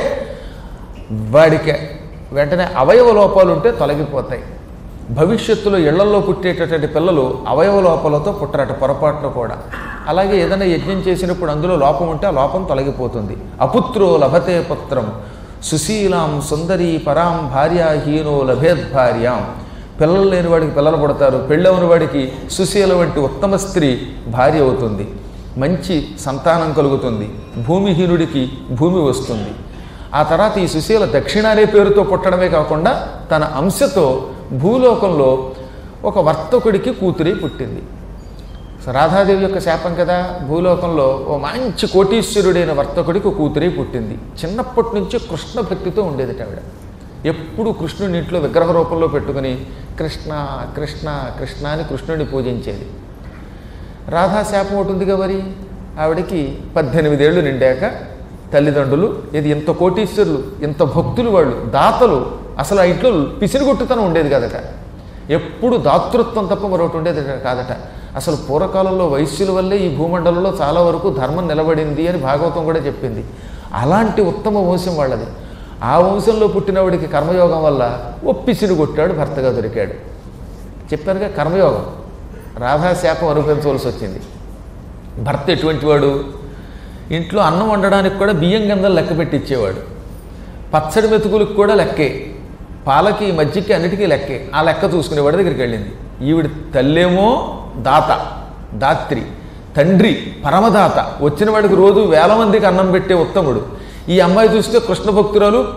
వాడికి వెంటనే అవయవ లోపాలు ఉంటే తొలగిపోతాయి భవిష్యత్తులో ఇళ్లలో పుట్టేటటువంటి పిల్లలు అవయవ లోపాలతో పుట్టరట పొరపాటున కూడా అలాగే ఏదైనా యజ్ఞం చేసినప్పుడు అందులో లోపం ఉంటే ఆ లోపం తొలగిపోతుంది అపుత్రో లభతే పుత్రం సుశీలాం సుందరీ పరాం భార్యాహీనో లభేద్ భార్యాం పిల్లలు లేని వాడికి పిల్లలు పుడతారు పెళ్ళవని వాడికి సుశీల వంటి ఉత్తమ స్త్రీ భార్య అవుతుంది మంచి సంతానం కలుగుతుంది భూమిహీనుడికి భూమి వస్తుంది ఆ తర్వాత ఈ సుశీల దక్షిణ అనే పేరుతో పుట్టడమే కాకుండా తన అంశతో భూలోకంలో ఒక వర్తకుడికి కూతురి పుట్టింది సో రాధాదేవి యొక్క శాపం కదా భూలోకంలో ఓ మంచి కోటీశ్వరుడైన వర్తకుడికి ఒక కూతురి పుట్టింది చిన్నప్పటి నుంచి కృష్ణ భక్తితో ఉండేది ఆవిడ ఎప్పుడు కృష్ణుని ఇంట్లో విగ్రహ రూపంలో పెట్టుకుని కృష్ణ కృష్ణ కృష్ణ అని కృష్ణుడిని పూజించేది రాధా శాపం ఒకటి ఉందిగా మరి ఆవిడకి పద్దెనిమిదేళ్ళు నిండాక తల్లిదండ్రులు ఇది ఇంత కోటీశ్వరులు ఇంత భక్తులు వాళ్ళు దాతలు అసలు ఆ ఇంట్లో పిసిరిగొట్టుతనం ఉండేది కదట ఎప్పుడు దాతృత్వం తప్ప మరొకటి ఉండేది కాదట అసలు పూర్వకాలంలో వైశ్యుల వల్లే ఈ భూమండలంలో చాలా వరకు ధర్మం నిలబడింది అని భాగవతం కూడా చెప్పింది అలాంటి ఉత్తమ వంశం వాళ్ళది ఆ వంశంలో పుట్టినవాడికి కర్మయోగం వల్ల ఒప్పిసిని కొట్టాడు భర్తగా దొరికాడు చెప్పారుగా కర్మయోగం రాధాశాపం అనుభవించవలసి వచ్చింది భర్త ఎటువంటి వాడు ఇంట్లో అన్నం వండడానికి కూడా బియ్యం కింద లెక్క పెట్టి ఇచ్చేవాడు పచ్చడి మెతుకులకు కూడా లెక్కే పాలకి మజ్జికి అన్నిటికీ లెక్కే ఆ లెక్క చూసుకునేవాడి దగ్గరికి వెళ్ళింది ఈవిడ తల్లేమో దాత దాత్రి తండ్రి పరమదాత వచ్చిన వాడికి రోజు వేల మందికి అన్నం పెట్టే ఉత్తముడు ఈ అమ్మాయి చూస్తే కృష్ణ భక్తురాలు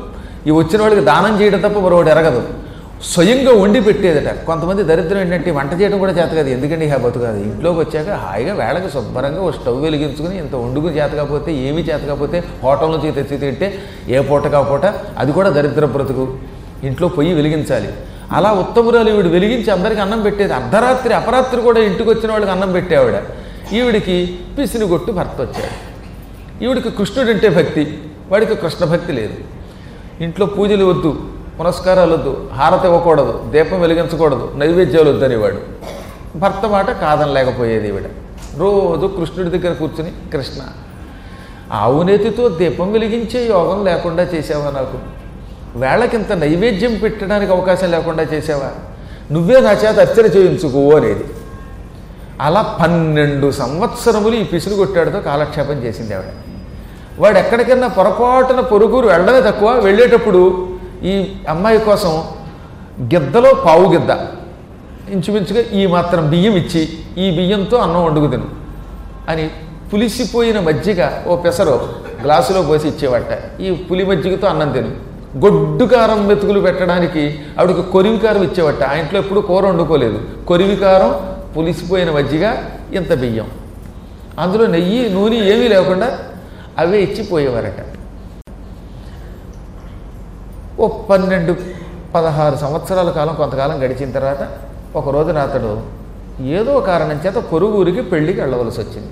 ఈ వచ్చిన వాళ్ళకి దానం చేయడం తప్ప మరొకటి ఎరగదు స్వయంగా వండి పెట్టేదట కొంతమంది దరిద్రం ఏంటంటే వంట చేయడం కూడా చేత కాదు ఎందుకంటే ఇక బతుకాదు ఇంట్లోకి వచ్చాక హాయిగా వేళకి శుభ్రంగా ఓ స్టవ్ వెలిగించుకుని ఇంత వండుకుని చేత కాకపోతే ఏమీ చేత కాకపోతే హోటల్ నుంచి తెచ్చి తింటే ఏ పూట కాపూట అది కూడా దరిద్ర బ్రతుకు ఇంట్లో పొయ్యి వెలిగించాలి అలా ఉత్తమురాలు ఈవిడ వెలిగించి అందరికి అన్నం పెట్టేది అర్ధరాత్రి అపరాత్రి కూడా ఇంటికి వచ్చిన వాళ్ళకి అన్నం పెట్టేవాడ ఈవిడికి పిసిని కొట్టు భర్త వచ్చాడు ఈవిడికి కృష్ణుడు అంటే భక్తి వాడికి కృష్ణ భక్తి లేదు ఇంట్లో పూజలు వద్దు పునస్కారాలు వద్దు హారతి ఇవ్వకూడదు దీపం వెలిగించకూడదు నైవేద్యాలు వద్దనేవాడు భర్త మాట కాదనలేకపోయేది ఈవిడ రోజు కృష్ణుడి దగ్గర కూర్చుని కృష్ణ ఆవునేతితో దీపం వెలిగించే యోగం లేకుండా చేసావా నాకు వేళకింత నైవేద్యం పెట్టడానికి అవకాశం లేకుండా చేసావా నువ్వే నా చేత అర్చన చేయించుకో అనేది అలా పన్నెండు సంవత్సరములు ఈ పిసులు కొట్టాడుతో కాలక్షేపం చేసింది ఆవిడ వాడు ఎక్కడికైనా పొరపాటున పొరుగురు వెళ్ళడమే తక్కువ వెళ్ళేటప్పుడు ఈ అమ్మాయి కోసం గిద్దలో పావు గిద్ద ఇంచుమించుగా ఈ మాత్రం బియ్యం ఇచ్చి ఈ బియ్యంతో అన్నం వండుకు తిను అని పులిసిపోయిన మజ్జిగ ఓ పెసరు గ్లాసులో పోసి ఇచ్చేవట ఈ పులి మజ్జిగతో అన్నం తిను గొడ్డు కారం మెతుకులు పెట్టడానికి ఆవిడకి కొరివి కారం ఇచ్చేవట ఆ ఇంట్లో ఎప్పుడు కూర వండుకోలేదు కొరివి కారం పులిసిపోయిన మజ్జిగ ఇంత బియ్యం అందులో నెయ్యి నూనె ఏమీ లేకుండా అవే ఇచ్చి పోయేవారట ఓ పన్నెండు పదహారు సంవత్సరాల కాలం కొంతకాలం గడిచిన తర్వాత ఒక రోజున అతడు ఏదో కారణం చేత పొరుగురికి పెళ్ళికి వెళ్ళవలసి వచ్చింది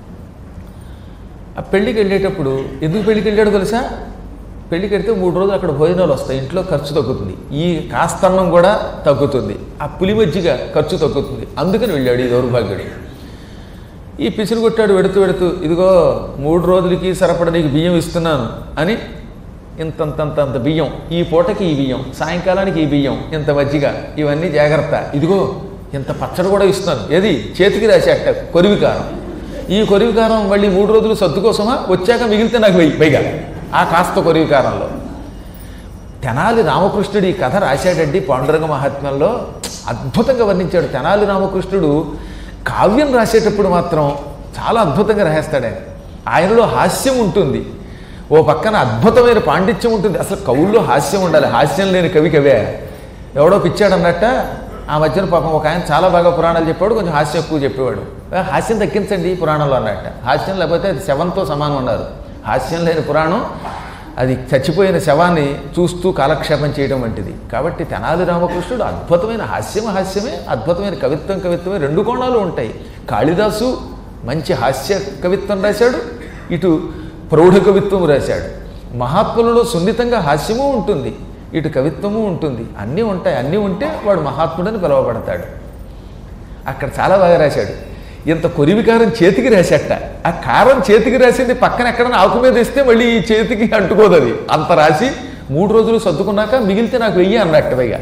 ఆ పెళ్ళికి వెళ్ళేటప్పుడు ఎందుకు పెళ్ళికి వెళ్ళాడో తెలుసా పెళ్ళికి వెళ్తే మూడు రోజులు అక్కడ భోజనాలు వస్తాయి ఇంట్లో ఖర్చు తగ్గుతుంది ఈ కాస్తన్నం కూడా తగ్గుతుంది ఆ పులి మజ్జిగ ఖర్చు తగ్గుతుంది అందుకని వెళ్ళాడు ఈ దౌర్భాగ్యుడు ఈ పిసిరు కొట్టాడు వెడుతూ వెడుతూ ఇదిగో మూడు రోజులకి సరిపడ నీకు బియ్యం ఇస్తున్నాను అని ఇంతంతంతంత బియ్యం ఈ పూటకి ఈ బియ్యం సాయంకాలానికి ఈ బియ్యం ఇంత మజ్జిగ ఇవన్నీ జాగ్రత్త ఇదిగో ఇంత పచ్చడి కూడా ఇస్తున్నాను ఏది చేతికి రాసేట కొరివి కారం ఈ కొరివి కారం మళ్ళీ మూడు రోజులు సర్దు కోసమా వచ్చాక మిగిలితే నాకు వెయ్యి పైగా ఆ కాస్త కొరివి కారంలో తెనాలి రామకృష్ణుడు ఈ కథ రాశాడండి పాండురంగ మహాత్మ్యంలో అద్భుతంగా వర్ణించాడు తెనాలి రామకృష్ణుడు కావ్యం రాసేటప్పుడు మాత్రం చాలా అద్భుతంగా రాసేస్తాడు ఆయన ఆయనలో హాస్యం ఉంటుంది ఓ పక్కన అద్భుతమైన పాండిత్యం ఉంటుంది అసలు కవుల్లో హాస్యం ఉండాలి హాస్యం లేని కవి కవే ఎవడో పిచ్చాడన్నట్ట ఆ మధ్యన పాపం ఒక ఆయన చాలా బాగా పురాణాలు చెప్పాడు కొంచెం హాస్యం ఎక్కువ చెప్పేవాడు "ఆ, హాస్యం తగ్గించండి పురాణంలో అన్నట్ట హాస్యం లేకపోతే అది శవంతో సమానం ఉన్నారు హాస్యం లేని పురాణం అది చచ్చిపోయిన శవాన్ని చూస్తూ కాలక్షేపం చేయడం వంటిది కాబట్టి తెనాలి రామకృష్ణుడు అద్భుతమైన హాస్యం హాస్యమే అద్భుతమైన కవిత్వం కవిత్వమే రెండు కోణాలు ఉంటాయి కాళిదాసు మంచి హాస్య కవిత్వం రాశాడు ఇటు ప్రౌఢ కవిత్వం రాశాడు మహాత్ములలో సున్నితంగా హాస్యము ఉంటుంది ఇటు కవిత్వము ఉంటుంది అన్నీ ఉంటాయి అన్నీ ఉంటే వాడు మహాత్ముడని పిలువబడతాడు అక్కడ చాలా బాగా రాశాడు ఇంత కొరివి కారం చేతికి రాసేట ఆ కారం చేతికి రాసింది పక్కన ఎక్కడైనా ఆకు మీద ఇస్తే మళ్ళీ ఈ చేతికి అంటుకోదు అది అంత రాసి మూడు రోజులు సర్దుకున్నాక మిగిలితే నాకు వెయ్యి అన్నట్టు పైగా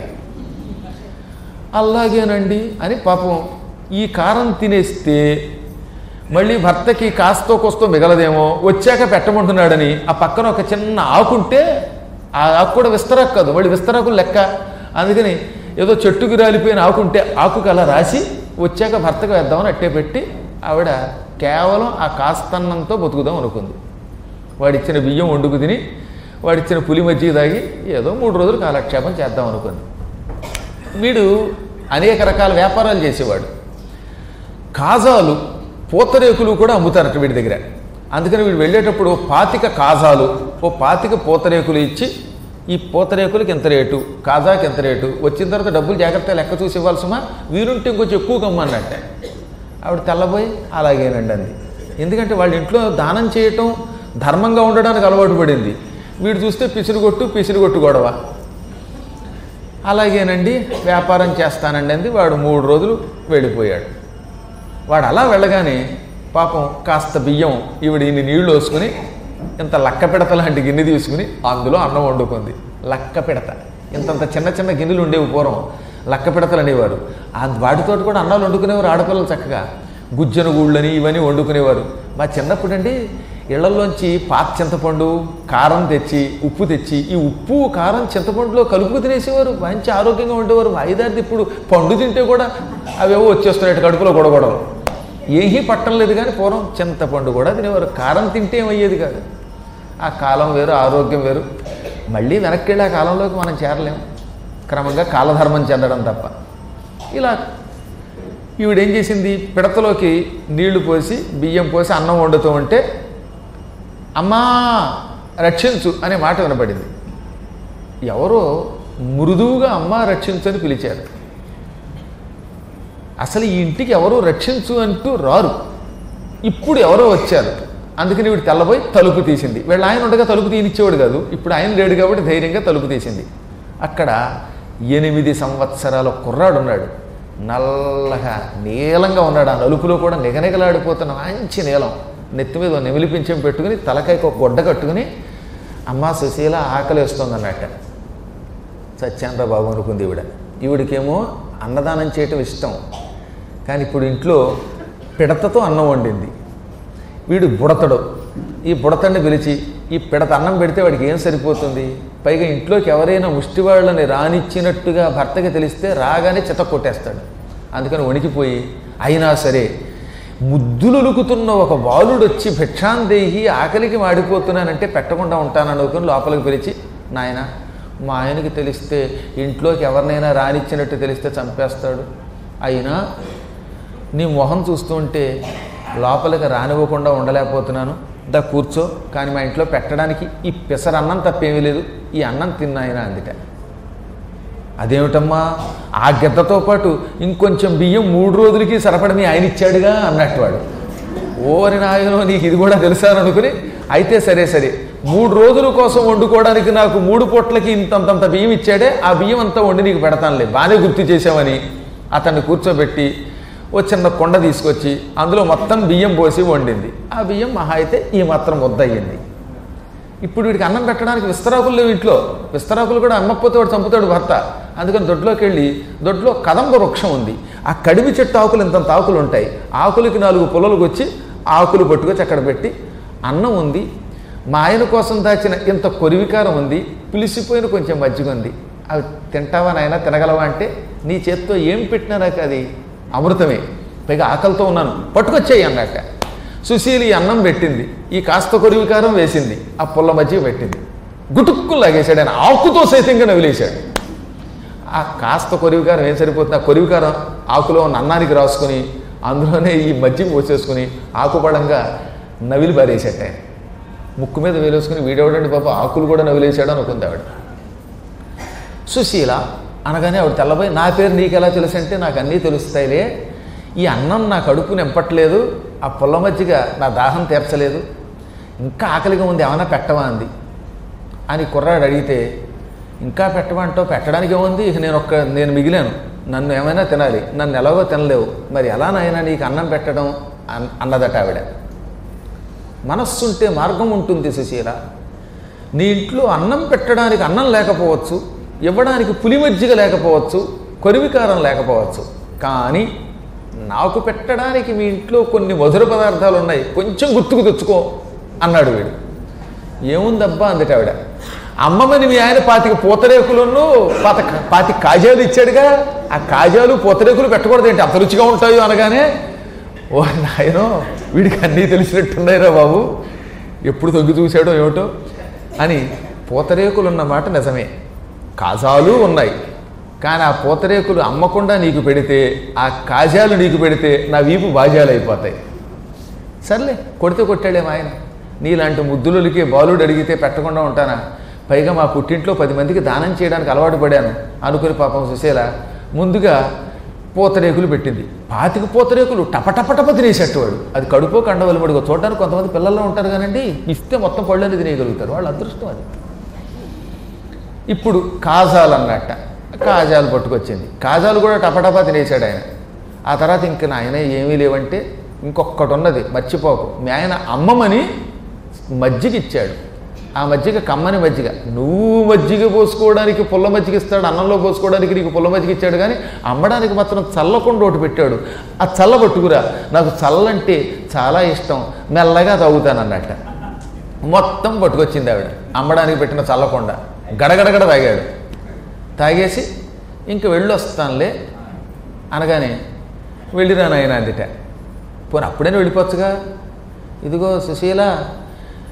అలాగేనండి అని పాపం ఈ కారం తినేస్తే మళ్ళీ భర్తకి కాస్తో కోస్తో మిగలదేమో వచ్చాక పెట్టమంటున్నాడని ఆ పక్కన ఒక చిన్న ఆకుంటే ఆ ఆకు కూడా విస్తరాకు కాదు మళ్ళీ విస్తరాకులు లెక్క అందుకని ఏదో చెట్టుకి రాలిపోయిన ఆకుంటే ఆకుకి అలా రాసి వచ్చాక భర్తకు వేద్దామని అట్టే పెట్టి ఆవిడ కేవలం ఆ కాస్తన్నంతో బతుకుదాం అనుకుంది వాడిచ్చిన బియ్యం వండుకు తిని వాడిచ్చిన పులి మజ్జిగ తాగి ఏదో మూడు రోజులు కాలక్షేపం చేద్దాం అనుకుంది వీడు అనేక రకాల వ్యాపారాలు చేసేవాడు కాజాలు పూతరేకులు కూడా అమ్ముతారట వీడి దగ్గర అందుకని వీడు వెళ్ళేటప్పుడు పాతిక కాజాలు ఓ పాతిక పూతరేకులు ఇచ్చి ఈ పూతరేకులకి ఎంత రేటు కాజాకి ఎంత రేటు వచ్చిన తర్వాత డబ్బులు జాగ్రత్తగా లెక్క చూసి ఇవ్వాల్సిమా వీరుంటే ఇంకొంచెం ఎక్కువ కమ్మన్నట్టే ఆవిడ తెల్లబోయి అలాగేనండి అంది ఎందుకంటే వాళ్ళ ఇంట్లో దానం చేయటం ధర్మంగా ఉండడానికి అలవాటు పడింది వీడు చూస్తే పిసిరుగొట్టు పిసిరుగొట్టు గొడవ అలాగేనండి వ్యాపారం చేస్తానండి అంది వాడు మూడు రోజులు వెళ్ళిపోయాడు వాడు అలా వెళ్ళగానే పాపం కాస్త బియ్యం ఈవిడ ఇన్ని నీళ్లు వేసుకుని ఇంత లక్క పిడత లాంటి గిన్నె తీసుకుని అందులో అన్నం వండుకుంది లక్క పిడత ఇంతంత చిన్న చిన్న గిన్నెలు ఉండేవి పూర్వం లక్క పిడతలు అనేవారు ఆ వాటితో కూడా అన్నాలు వండుకునేవారు ఆడపిల్లలు చక్కగా గుజ్జన గూళ్ళని ఇవన్నీ వండుకునేవారు మా చిన్నప్పుడు అండి ఇళ్లలోంచి పాత చింతపండు కారం తెచ్చి ఉప్పు తెచ్చి ఈ ఉప్పు కారం చింతపండులో కలుపు తినేసేవారు మంచి ఆరోగ్యంగా ఉండేవారు ఐదారిది ఇప్పుడు పండు తింటే కూడా అవేవో వచ్చేస్తున్నాయి కడుపులో గొడగొడలు ఏమీ పట్టం లేదు కానీ పూర్వం చింతపండు కూడా తినేవారు కారం తింటే ఏమయ్యేది కాదు ఆ కాలం వేరు ఆరోగ్యం వేరు మళ్ళీ వెనక్కి వెళ్ళి ఆ కాలంలోకి మనం చేరలేం క్రమంగా కాలధర్మం చెందడం తప్ప ఇలా ఈవిడేం చేసింది పిడతలోకి నీళ్లు పోసి బియ్యం పోసి అన్నం వండుతూ ఉంటే అమ్మా రక్షించు అనే మాట వినపడింది ఎవరో మృదువుగా అమ్మ రక్షించు అని పిలిచారు అసలు ఈ ఇంటికి ఎవరు రక్షించు అంటూ రారు ఇప్పుడు ఎవరో వచ్చారు అందుకని వీడు తెల్లబోయి తలుపు తీసింది వీళ్ళ ఆయన ఉండగా తలుపు తీనిచ్చేవాడు కాదు ఇప్పుడు ఆయన లేడు కాబట్టి ధైర్యంగా తలుపు తీసింది అక్కడ ఎనిమిది సంవత్సరాల కుర్రాడు ఉన్నాడు నల్లగా నీలంగా ఉన్నాడు ఆ నలుపులో కూడా నిగనిగలాడిపోతున్న మంచి నీలం నెత్తి మీద ఓ నెమిలిపించం పెట్టుకుని తలకాయకు ఒక గొడ్డ కట్టుకుని అమ్మా సుశీల ఆకలేస్తుంది అన్నట్ట సత్యాంద్ర బాబు అనుకుంది ఈవిడ ఈవిడికేమో అన్నదానం చేయటం ఇష్టం కానీ ఇప్పుడు ఇంట్లో పిడతతో అన్నం వండింది వీడు బుడతడు ఈ బుడతడిని పిలిచి ఈ పిడత అన్నం పెడితే వాడికి ఏం సరిపోతుంది పైగా ఇంట్లోకి ఎవరైనా ముష్టి వాళ్ళని రానిచ్చినట్టుగా భర్తకి తెలిస్తే రాగానే చిత కొట్టేస్తాడు అందుకని వణికిపోయి అయినా సరే ముద్దులులుకుతున్న ఒక బాలుడు వచ్చి భిక్షాందేహి ఆకలికి మాడిపోతున్నానంటే పెట్టకుండా ఉంటానని అనుకుని లోపలికి పిలిచి నాయన మా ఆయనకి తెలిస్తే ఇంట్లోకి ఎవరినైనా రానిచ్చినట్టు తెలిస్తే చంపేస్తాడు అయినా నీ మొహం చూస్తుంటే లోపలికి రానివ్వకుండా ఉండలేకపోతున్నాను దా కూర్చో కానీ మా ఇంట్లో పెట్టడానికి ఈ పెసర అన్నం తప్పేమీ లేదు ఈ అన్నం తిన్నాయన అందుట అదేమిటమ్మా ఆ గిద్దతో పాటు ఇంకొంచెం బియ్యం మూడు రోజులకి సరిపడ మీ ఆయన ఇచ్చాడుగా అన్నట్టు వాడు ఓరి నాయనో నీకు ఇది కూడా తెలుసా అని అనుకుని అయితే సరే సరే మూడు రోజుల కోసం వండుకోవడానికి నాకు మూడు పూట్లకి ఇంతంతంత బియ్యం ఇచ్చాడే ఆ బియ్యం అంతా వండి నీకు పెడతానులే బాగానే గుర్తు చేసామని అతన్ని కూర్చోబెట్టి ఓ చిన్న కొండ తీసుకొచ్చి అందులో మొత్తం బియ్యం పోసి వండింది ఆ బియ్యం మహా అయితే ఈ మాత్రం ముద్దయ్యింది ఇప్పుడు వీడికి అన్నం పెట్టడానికి విస్తరాకులు లేవు ఇంట్లో విస్తరాకులు కూడా అమ్మకపోతే వాడు చంపుతాడు భర్త అందుకని దొడ్లోకి వెళ్ళి దొడ్లో కదంబ వృక్షం ఉంది ఆ కడిమి చెట్టు ఆకులు ఇంతంత ఆకులు ఉంటాయి ఆకులకి నాలుగు పొలలకు వచ్చి ఆకులు పట్టుకొచ్చి అక్కడ పెట్టి అన్నం ఉంది మా ఆయన కోసం దాచిన ఇంత కొరివికారం ఉంది పిలిసిపోయిన కొంచెం మజ్జిగ ఉంది అవి తింటావా నాయన తినగలవా అంటే నీ చేత్తో ఏం పెట్టినా నాకు అది అమృతమే పైగా ఆకలితో ఉన్నాను పట్టుకొచ్చేయి అన్నట్ట సుశీలి ఈ అన్నం పెట్టింది ఈ కాస్త కొరివికారం వేసింది ఆ పుల్ల మజ్జిగ పెట్టింది గుటుక్కు లాగేశాడు ఆయన ఆకుతో సైతంగా నవిలేశాడు ఆ కాస్త కొరివికారం ఏం సరిపోతుంది ఆ కొరివికారం ఆకులో ఉన్న అన్నానికి రాసుకుని అందులోనే ఈ మజ్జిగ పోసేసుకుని ఆకుపడంగా నవిలి పారేసేట ఆయన ముక్కు మీద వేలేసుకుని వీడెవడండి పాప ఆకులు కూడా నవిలేశాడు అనుకుంది ఆవిడ సుశీల అనగానే ఆవిడ తెల్లబోయి నా పేరు నీకు ఎలా తెలుసు అంటే నాకు అన్నీ తెలుస్తాయిలే ఈ అన్నం నా కడుపు నింపట్లేదు ఆ పుల్ల మజ్జిగ నా దాహం తీర్చలేదు ఇంకా ఆకలిగా ఉంది ఏమైనా పెట్టవా అంది అని కుర్రాడు అడిగితే ఇంకా పెట్టమంటావు పెట్టడానికి ఏముంది ఇక నేను ఒక్క నేను మిగిలాను నన్ను ఏమైనా తినాలి నన్ను ఎలాగో తినలేవు మరి ఎలా నాయనా నీకు అన్నం పెట్టడం అన్ అన్నదట ఆవిడ మనస్సుంటే మార్గం ఉంటుంది సుశీల నీ ఇంట్లో అన్నం పెట్టడానికి అన్నం లేకపోవచ్చు ఇవ్వడానికి పులి మజ్జిగ లేకపోవచ్చు కొరివికారం లేకపోవచ్చు కానీ నాకు పెట్టడానికి మీ ఇంట్లో కొన్ని మధుర పదార్థాలు ఉన్నాయి కొంచెం గుర్తుకు తెచ్చుకో అన్నాడు వీడు ఏముందబ్బా అందుకు ఆవిడ అమ్మమ్మని మీ ఆయన పాతిక పూతరేకులను పాత పాతి కాజాలు ఇచ్చాడుగా ఆ కాజాలు పూతరేకులు పెట్టకూడదు ఏంటి అంత రుచిగా ఉంటాయో అనగానే ఓ నాయనో వీడికి అన్నీ తెలిసినట్టున్నాయిరా బాబు ఎప్పుడు తొంగి చూశాడో ఏమిటో అని పూతరేకులు ఉన్న మాట నిజమే కాజాలు ఉన్నాయి కానీ ఆ పూతరేకులు అమ్మకుండా నీకు పెడితే ఆ కాజాలు నీకు పెడితే నా వీపు బాజాలు అయిపోతాయి సర్లే కొడితే కొట్టాడేమో ఆయన నీలాంటి ముద్దులకి బాలుడు అడిగితే పెట్టకుండా ఉంటానా పైగా మా పుట్టింట్లో పది మందికి దానం చేయడానికి అలవాటు పడాను అనుకుని పాపం సుశీల ముందుగా పూతరేకులు పెట్టింది పాతిక పూతరేకులు టపటపటప తినేసేటవాడు అది కడుపో కండవలమడిగో చూడడానికి కొంతమంది పిల్లల్లో ఉంటారు కానండి ఇస్తే మొత్తం పళ్ళని తినేయగలుగుతారు వాళ్ళ అదృష్టం అది ఇప్పుడు కాజాలు అన్నట్ట కాజాలు పట్టుకొచ్చింది కాజాలు కూడా టపటపా తినేసాడు ఆయన ఆ తర్వాత ఇంక నాయన ఏమీ లేవంటే ఇంకొకటి ఉన్నది మర్చిపోకు మీ ఆయన అమ్మమని మజ్జిగ ఇచ్చాడు ఆ మజ్జిగ కమ్మని మజ్జిగ నువ్వు మజ్జిగ పోసుకోవడానికి పుల్ల మజ్జిగ ఇస్తాడు అన్నంలో పోసుకోవడానికి నీకు పుల్ల మజ్జిగ ఇచ్చాడు కానీ అమ్మడానికి మాత్రం చల్లకుండా ఒకటి పెట్టాడు ఆ చల్ల పట్టుకురా నాకు చల్లంటే చాలా ఇష్టం మెల్లగా తాగుతానన్నట్ట మొత్తం పట్టుకొచ్చింది ఆవిడ అమ్మడానికి పెట్టిన చల్లకొండ గడగడగడ తాగాడు తాగేసి ఇంక వెళ్ళొస్తానులే అనగానే వెళ్ళిరా నాయన అందుట పోనీ అప్పుడైనా వెళ్ళిపోవచ్చుగా ఇదిగో సుశీల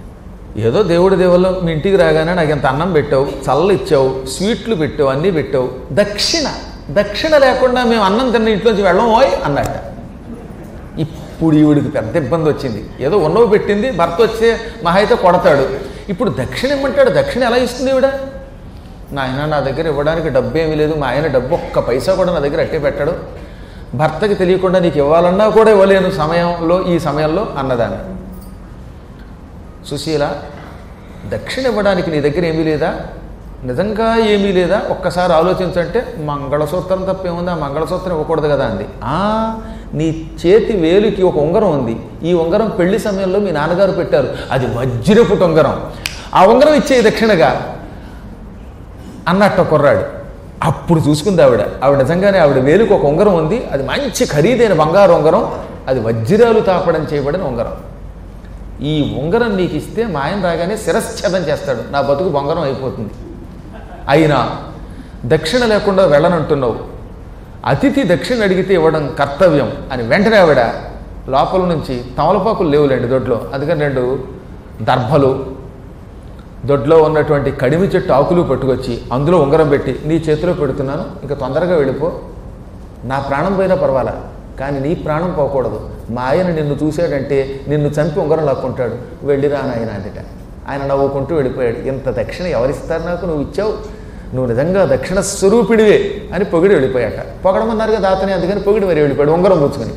ఏదో దేవుడి దేవుల్లో మీ ఇంటికి రాగానే నాకు ఇంత అన్నం పెట్టావు చల్ల ఇచ్చావు స్వీట్లు పెట్టావు అన్నీ పెట్టావు దక్షిణ దక్షిణ లేకుండా మేము అన్నం తిన్న ఇంట్లోంచి వెళ్ళం ఓయ్ అన్నట్ట ఇప్పుడు ఈవిడికి పెద్ద ఇబ్బంది వచ్చింది ఏదో ఉన్నవి పెట్టింది భర్త వచ్చే మహా అయితే కొడతాడు ఇప్పుడు దక్షిణ ఇమ్మంటాడు దక్షిణ ఎలా ఇస్తుంది ఈవిడ నాయన నా దగ్గర ఇవ్వడానికి డబ్బు ఏమీ లేదు మా ఆయన డబ్బు ఒక్క పైసా కూడా నా దగ్గర అట్టే పెట్టాడు భర్తకి తెలియకుండా నీకు ఇవ్వాలన్నా కూడా ఇవ్వలేను సమయంలో ఈ సమయంలో అన్నదాన్ని సుశీల దక్షిణ ఇవ్వడానికి నీ దగ్గర ఏమీ లేదా నిజంగా ఏమీ లేదా ఒక్కసారి ఆలోచించంటే మంగళసూత్రం తప్పేముంది ఆ మంగళసూత్రం ఇవ్వకూడదు కదా అంది "ఆ, నీ చేతి వేలుకి ఒక ఉంగరం ఉంది ఈ ఉంగరం పెళ్లి సమయంలో మీ నాన్నగారు పెట్టారు అది వజ్రపుట ఉంగరం ఆ ఉంగరం ఇచ్చే దక్షిణగా అన్నట్టు కుర్రాడు అప్పుడు చూసుకుంది ఆవిడ ఆవిడ నిజంగానే ఆవిడ వేలుకు ఒక ఉంగరం ఉంది అది మంచి ఖరీదైన బంగారు ఉంగరం అది వజ్రాలు తాపడం చేయబడిన ఉంగరం ఈ ఉంగరం నీకు ఇస్తే మా ఆయన రాగానే శిరశ్ఛేదం చేస్తాడు నా బతుకు బంగారం అయిపోతుంది అయినా దక్షిణ లేకుండా వెళ్ళనంటున్నావు అతిథి దక్షిణ అడిగితే ఇవ్వడం కర్తవ్యం అని వెంటనే ఆవిడ లోపల నుంచి తమలపాకులు లేవులేండి దొడ్లో అందుకని రెండు దర్భలు దొడ్లో ఉన్నటువంటి కడిమి చెట్టు ఆకులు పట్టుకొచ్చి అందులో ఉంగరం పెట్టి నీ చేతిలో పెడుతున్నాను ఇంకా తొందరగా వెళ్ళిపో నా ప్రాణం పోయినా పర్వాలా కానీ నీ ప్రాణం పోకూడదు మా ఆయన నిన్ను చూశాడంటే నిన్ను చంపి ఉంగరం లాక్కుంటాడు వెళ్ళిరా నాయన అందుట ఆయన నవ్వుకుంటూ వెళ్ళిపోయాడు ఇంత దక్షిణ ఎవరిస్తారు నాకు నువ్వు ఇచ్చావు నువ్వు నిజంగా దక్షిణ స్వరూపిడివే అని పొగిడి వెళ్ళిపోయాక పొగడమన్నారుగా దాతని అందుకని పొగిడి మరి వెళ్ళిపోయాడు ఉంగరం పుచ్చుకొని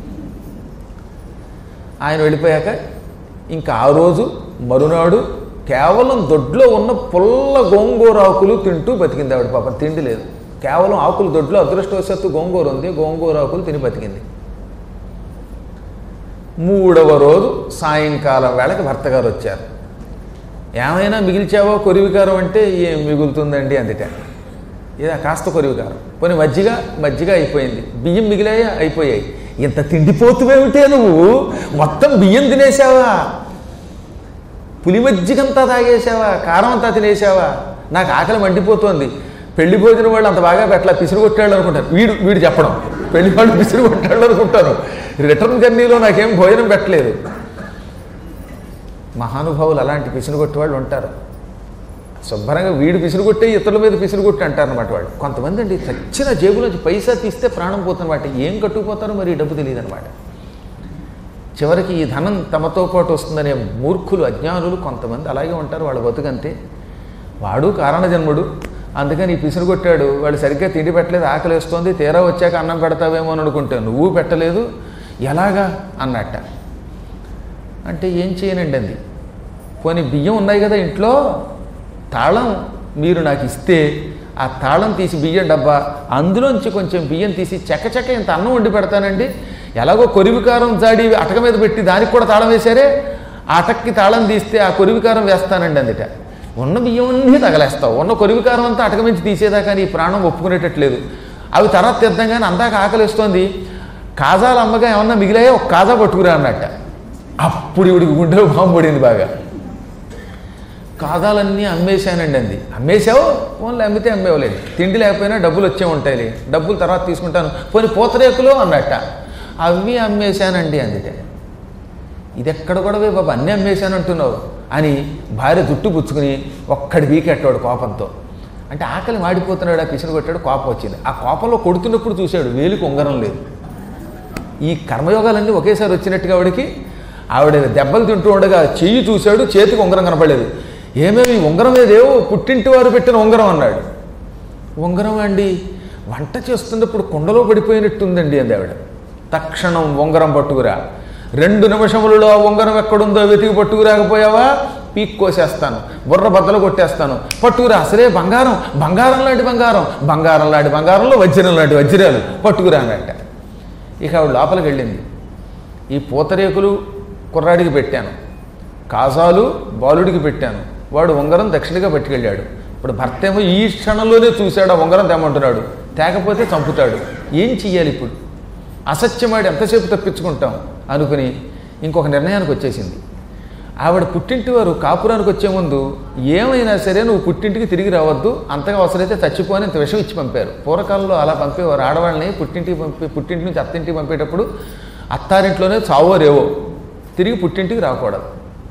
ఆయన వెళ్ళిపోయాక ఇంకా ఆ రోజు మరునాడు కేవలం దొడ్లో ఉన్న పుల్ల గోంగూర ఆకులు తింటూ బతికింది ఆవిడ పాపం తిండి లేదు కేవలం ఆకులు దొడ్లో అదృష్టవశాత్తు గోంగూర ఉంది గోంగూర ఆకులు తిని బతికింది మూడవ రోజు సాయంకాలం వేళకి భర్త గారు వచ్చారు ఏమైనా మిగిల్చావో కొరివికారం అంటే ఏం మిగులుతుందండి అందుట ఇదా కాస్త కొరివికారం పోనీ మజ్జిగ మజ్జిగ అయిపోయింది బియ్యం మిగిలాయా అయిపోయాయి ఇంత తిండిపోతువేమిటే నువ్వు మొత్తం బియ్యం తినేసావా పులి మజ్జిగంతా తాగేసావా కారం అంతా తినేసావా నాకు ఆకలి మండిపోతోంది పెళ్లి భోజనం వాళ్ళు అంత బాగా పెట్టలా పిసిరు కొట్టాళ్ళు అనుకుంటారు వీడు వీడు చెప్పడం పెళ్లి వాళ్ళు పిసిరు కొట్టాళ్ళు అనుకుంటారు రిటర్న్ జర్నీలో నాకేం భోజనం పెట్టలేదు మహానుభావులు అలాంటి పిసిరు కొట్టే వాళ్ళు ఉంటారు శుభ్రంగా వీడు పిసిరు కొట్టే ఇతరుల మీద పిసిరు కొట్టి అంటారు అనమాట వాళ్ళు కొంతమంది అండి చచ్చిన జేబులోంచి పైసా తీస్తే ప్రాణం పోతుందన్నమాట ఏం కట్టుకుపోతారో మరి ఈ డబ్బు తెలియదు అనమాట చివరికి ఈ ధనం తమతో పాటు వస్తుందనే మూర్ఖులు అజ్ఞానులు కొంతమంది అలాగే ఉంటారు వాళ్ళ బతుకంతే వాడు కారణజన్ముడు అందుకని ఈ పిసురు కొట్టాడు వాడు సరిగ్గా తిండి పెట్టలేదు ఆకలి వేస్తోంది తీరా వచ్చాక అన్నం పెడతావేమో అని అనుకుంటే నువ్వు పెట్టలేదు ఎలాగా అన్నట్ట అంటే ఏం చేయనండి అంది పోనీ బియ్యం ఉన్నాయి కదా ఇంట్లో తాళం మీరు నాకు ఇస్తే ఆ తాళం తీసి బియ్యం డబ్బా అందులోంచి కొంచెం బియ్యం తీసి చక్కచక్క ఇంత అన్నం వండి పెడతానండి ఎలాగో కొరివికారం జాడి అటక మీద పెట్టి దానికి కూడా తాళం వేశారే ఆ అటక్కి తాళం తీస్తే ఆ కొరివికారం వేస్తానండి అందుట ఉన్న బియ్యం అన్నీ తగలేస్తావు ఉన్న కొరివికారం అంతా అటక మించి తీసేదాకా నీ ప్రాణం ఒప్పుకునేటట్లేదు అవి తర్వాత తెద్దాం కానీ అందాక ఆకలిస్తోంది కాజాలు అమ్మగా ఏమన్నా మిగిలాయో ఒక కాజా పట్టుకురా అన్నట్ట అప్పుడు ఇవిడికి గుండెలో బాంబు పడింది బాగా కాదాలన్నీ అమ్మేశానండి అంది అమ్మేశావు ఓన్లీ అమ్మితే అమ్మేవలేదు తిండి లేకపోయినా డబ్బులు వచ్చే ఉంటాయి డబ్బులు తర్వాత తీసుకుంటాను పోనీ పూతరేకులు అన్నట్ట అవి అమ్మేశానండి అందుకే ఇది ఎక్కడ కూడా బాబు అన్నీ అమ్మేశాను అంటున్నావు అని భార్య జుట్టు పుచ్చుకుని ఒక్కడి వీకెట్టాడు కోపంతో అంటే ఆకలి మాడిపోతున్నాడు ఆ పిసిని కొట్టాడు కోపం వచ్చింది ఆ కోపంలో కొడుతున్నప్పుడు చూశాడు వేలికి ఉంగరం లేదు ఈ కర్మయోగాలన్నీ ఒకేసారి వచ్చినట్టుగా ఆవిడకి ఆవిడ దెబ్బలు తింటూ ఉండగా చెయ్యి చూశాడు చేతికి ఉంగరం కనపడలేదు ఏమేమి ఉంగరం ఏదేవో పుట్టింటి వారు పెట్టిన ఉంగరం అన్నాడు ఉంగరం అండి వంట చేస్తున్నప్పుడు కుండలో పడిపోయినట్టుందండి అంది ఆవిడ తక్షణం ఉంగరం పట్టుకురా రెండు నిమిషములలో ఆ ఉంగరం ఎక్కడుందో వెతికి పట్టుకురాకపోయావా పీక్ కోసేస్తాను బుర్ర బద్దలు కొట్టేస్తాను పట్టుకురా అసలే బంగారం బంగారం లాంటి బంగారం బంగారం లాంటి బంగారంలో వజ్రం లాంటి వజ్రాలు పట్టుకురా అన్నట్ట ఇక ఆవిడ లోపలికి వెళ్ళింది ఈ పూతరేకులు కుర్రాడికి పెట్టాను కాజాలు బాలుడికి పెట్టాను వాడు ఉంగరం దక్షిణగా పట్టుకెళ్ళాడు ఇప్పుడు భర్త ఏమో ఈ క్షణంలోనే చూశాడు ఆ ఉంగరం తెమ్మంటున్నాడు తేకపోతే చంపుతాడు ఏం చెయ్యాలి ఇప్పుడు అసత్యమాడి ఎంతసేపు తప్పించుకుంటాం అనుకుని ఇంకొక నిర్ణయానికి వచ్చేసింది ఆవిడ పుట్టింటి వారు కాపురానికి వచ్చే ముందు ఏమైనా సరే నువ్వు పుట్టింటికి తిరిగి రావద్దు అంతగా అవసరమైతే చచ్చిపోని ఇంత విషయం ఇచ్చి పంపారు పూర్వకాలంలో అలా పంపేవారు ఆడవాళ్ళని పుట్టింటికి పంపి పుట్టింటి నుంచి అత్తింటికి పంపేటప్పుడు అత్తారింట్లోనే చావో రేవో తిరిగి పుట్టింటికి రాకూడదు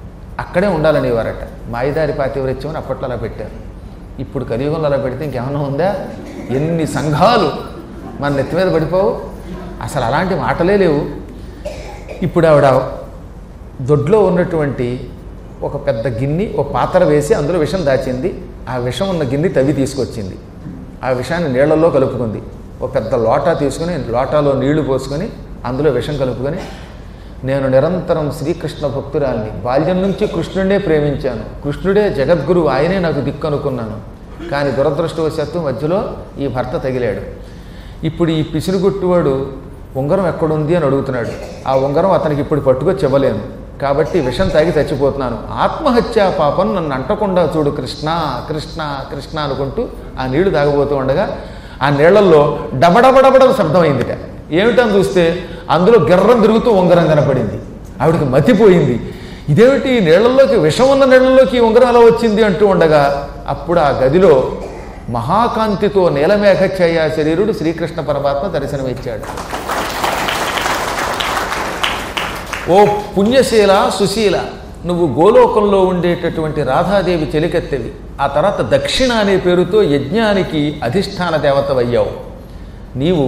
అక్కడే ఉండాలనేవారట మాయదారి పాతివృత్యం అని అప్పట్లో అలా పెట్టారు ఇప్పుడు కలియుగంలో అలా పెడితే ఇంకేమైనా ఉందా ఎన్ని సంఘాలు మన నెత్తి మీద పడిపోవు అసలు అలాంటి మాటలే లేవు ఇప్పుడు ఆవిడ దొడ్లో ఉన్నటువంటి ఒక పెద్ద గిన్నె ఒక పాత్ర వేసి అందులో విషం దాచింది ఆ విషం ఉన్న గిన్నె తవ్వి తీసుకొచ్చింది ఆ విషాన్ని నీళ్లలో కలుపుకుంది ఒక పెద్ద లోటా తీసుకుని లోటాలో నీళ్లు పోసుకొని అందులో విషం కలుపుకొని నేను నిరంతరం శ్రీకృష్ణ భక్తురాల్ని బాల్యం నుంచి కృష్ణుడే ప్రేమించాను కృష్ణుడే జగద్గురువు ఆయనే నాకు దిక్కు అనుకున్నాను కానీ దురదృష్టవశాత్తు మధ్యలో ఈ భర్త తగిలాడు ఇప్పుడు ఈ పిసినుగుట్టువాడు ఉంగరం ఎక్కడుంది అని అడుగుతున్నాడు ఆ ఉంగరం అతనికి ఇప్పుడు పట్టుకొచ్చి ఇవ్వలేను కాబట్టి విషం తాగి చచ్చిపోతున్నాను ఆత్మహత్యా పాపం నన్ను అంటకుండా చూడు కృష్ణ కృష్ణ కృష్ణ అనుకుంటూ ఆ నీళ్లు తాగబోతూ ఉండగా ఆ నీళ్లలో డబడబడబడ శబ్దం అయిందిట ఏమిటని చూస్తే అందులో గిర్రం తిరుగుతూ ఉంగరం కనపడింది ఆవిడకి మతిపోయింది ఇదేమిటి ఈ నీళ్లలోకి విషం ఉన్న నీళ్లలోకి ఈ ఉంగరం ఎలా వచ్చింది అంటూ ఉండగా అప్పుడు ఆ గదిలో మహాకాంతితో నీలమేఘఛాయ శరీరుడు శ్రీకృష్ణ పరమాత్మ దర్శనమిచ్చాడు ఓ పుణ్యశీల సుశీల నువ్వు గోలోకంలో ఉండేటటువంటి రాధాదేవి చెలికెత్తెవి ఆ తర్వాత దక్షిణ అనే పేరుతో యజ్ఞానికి అధిష్టాన దేవతవయ్యావు నీవు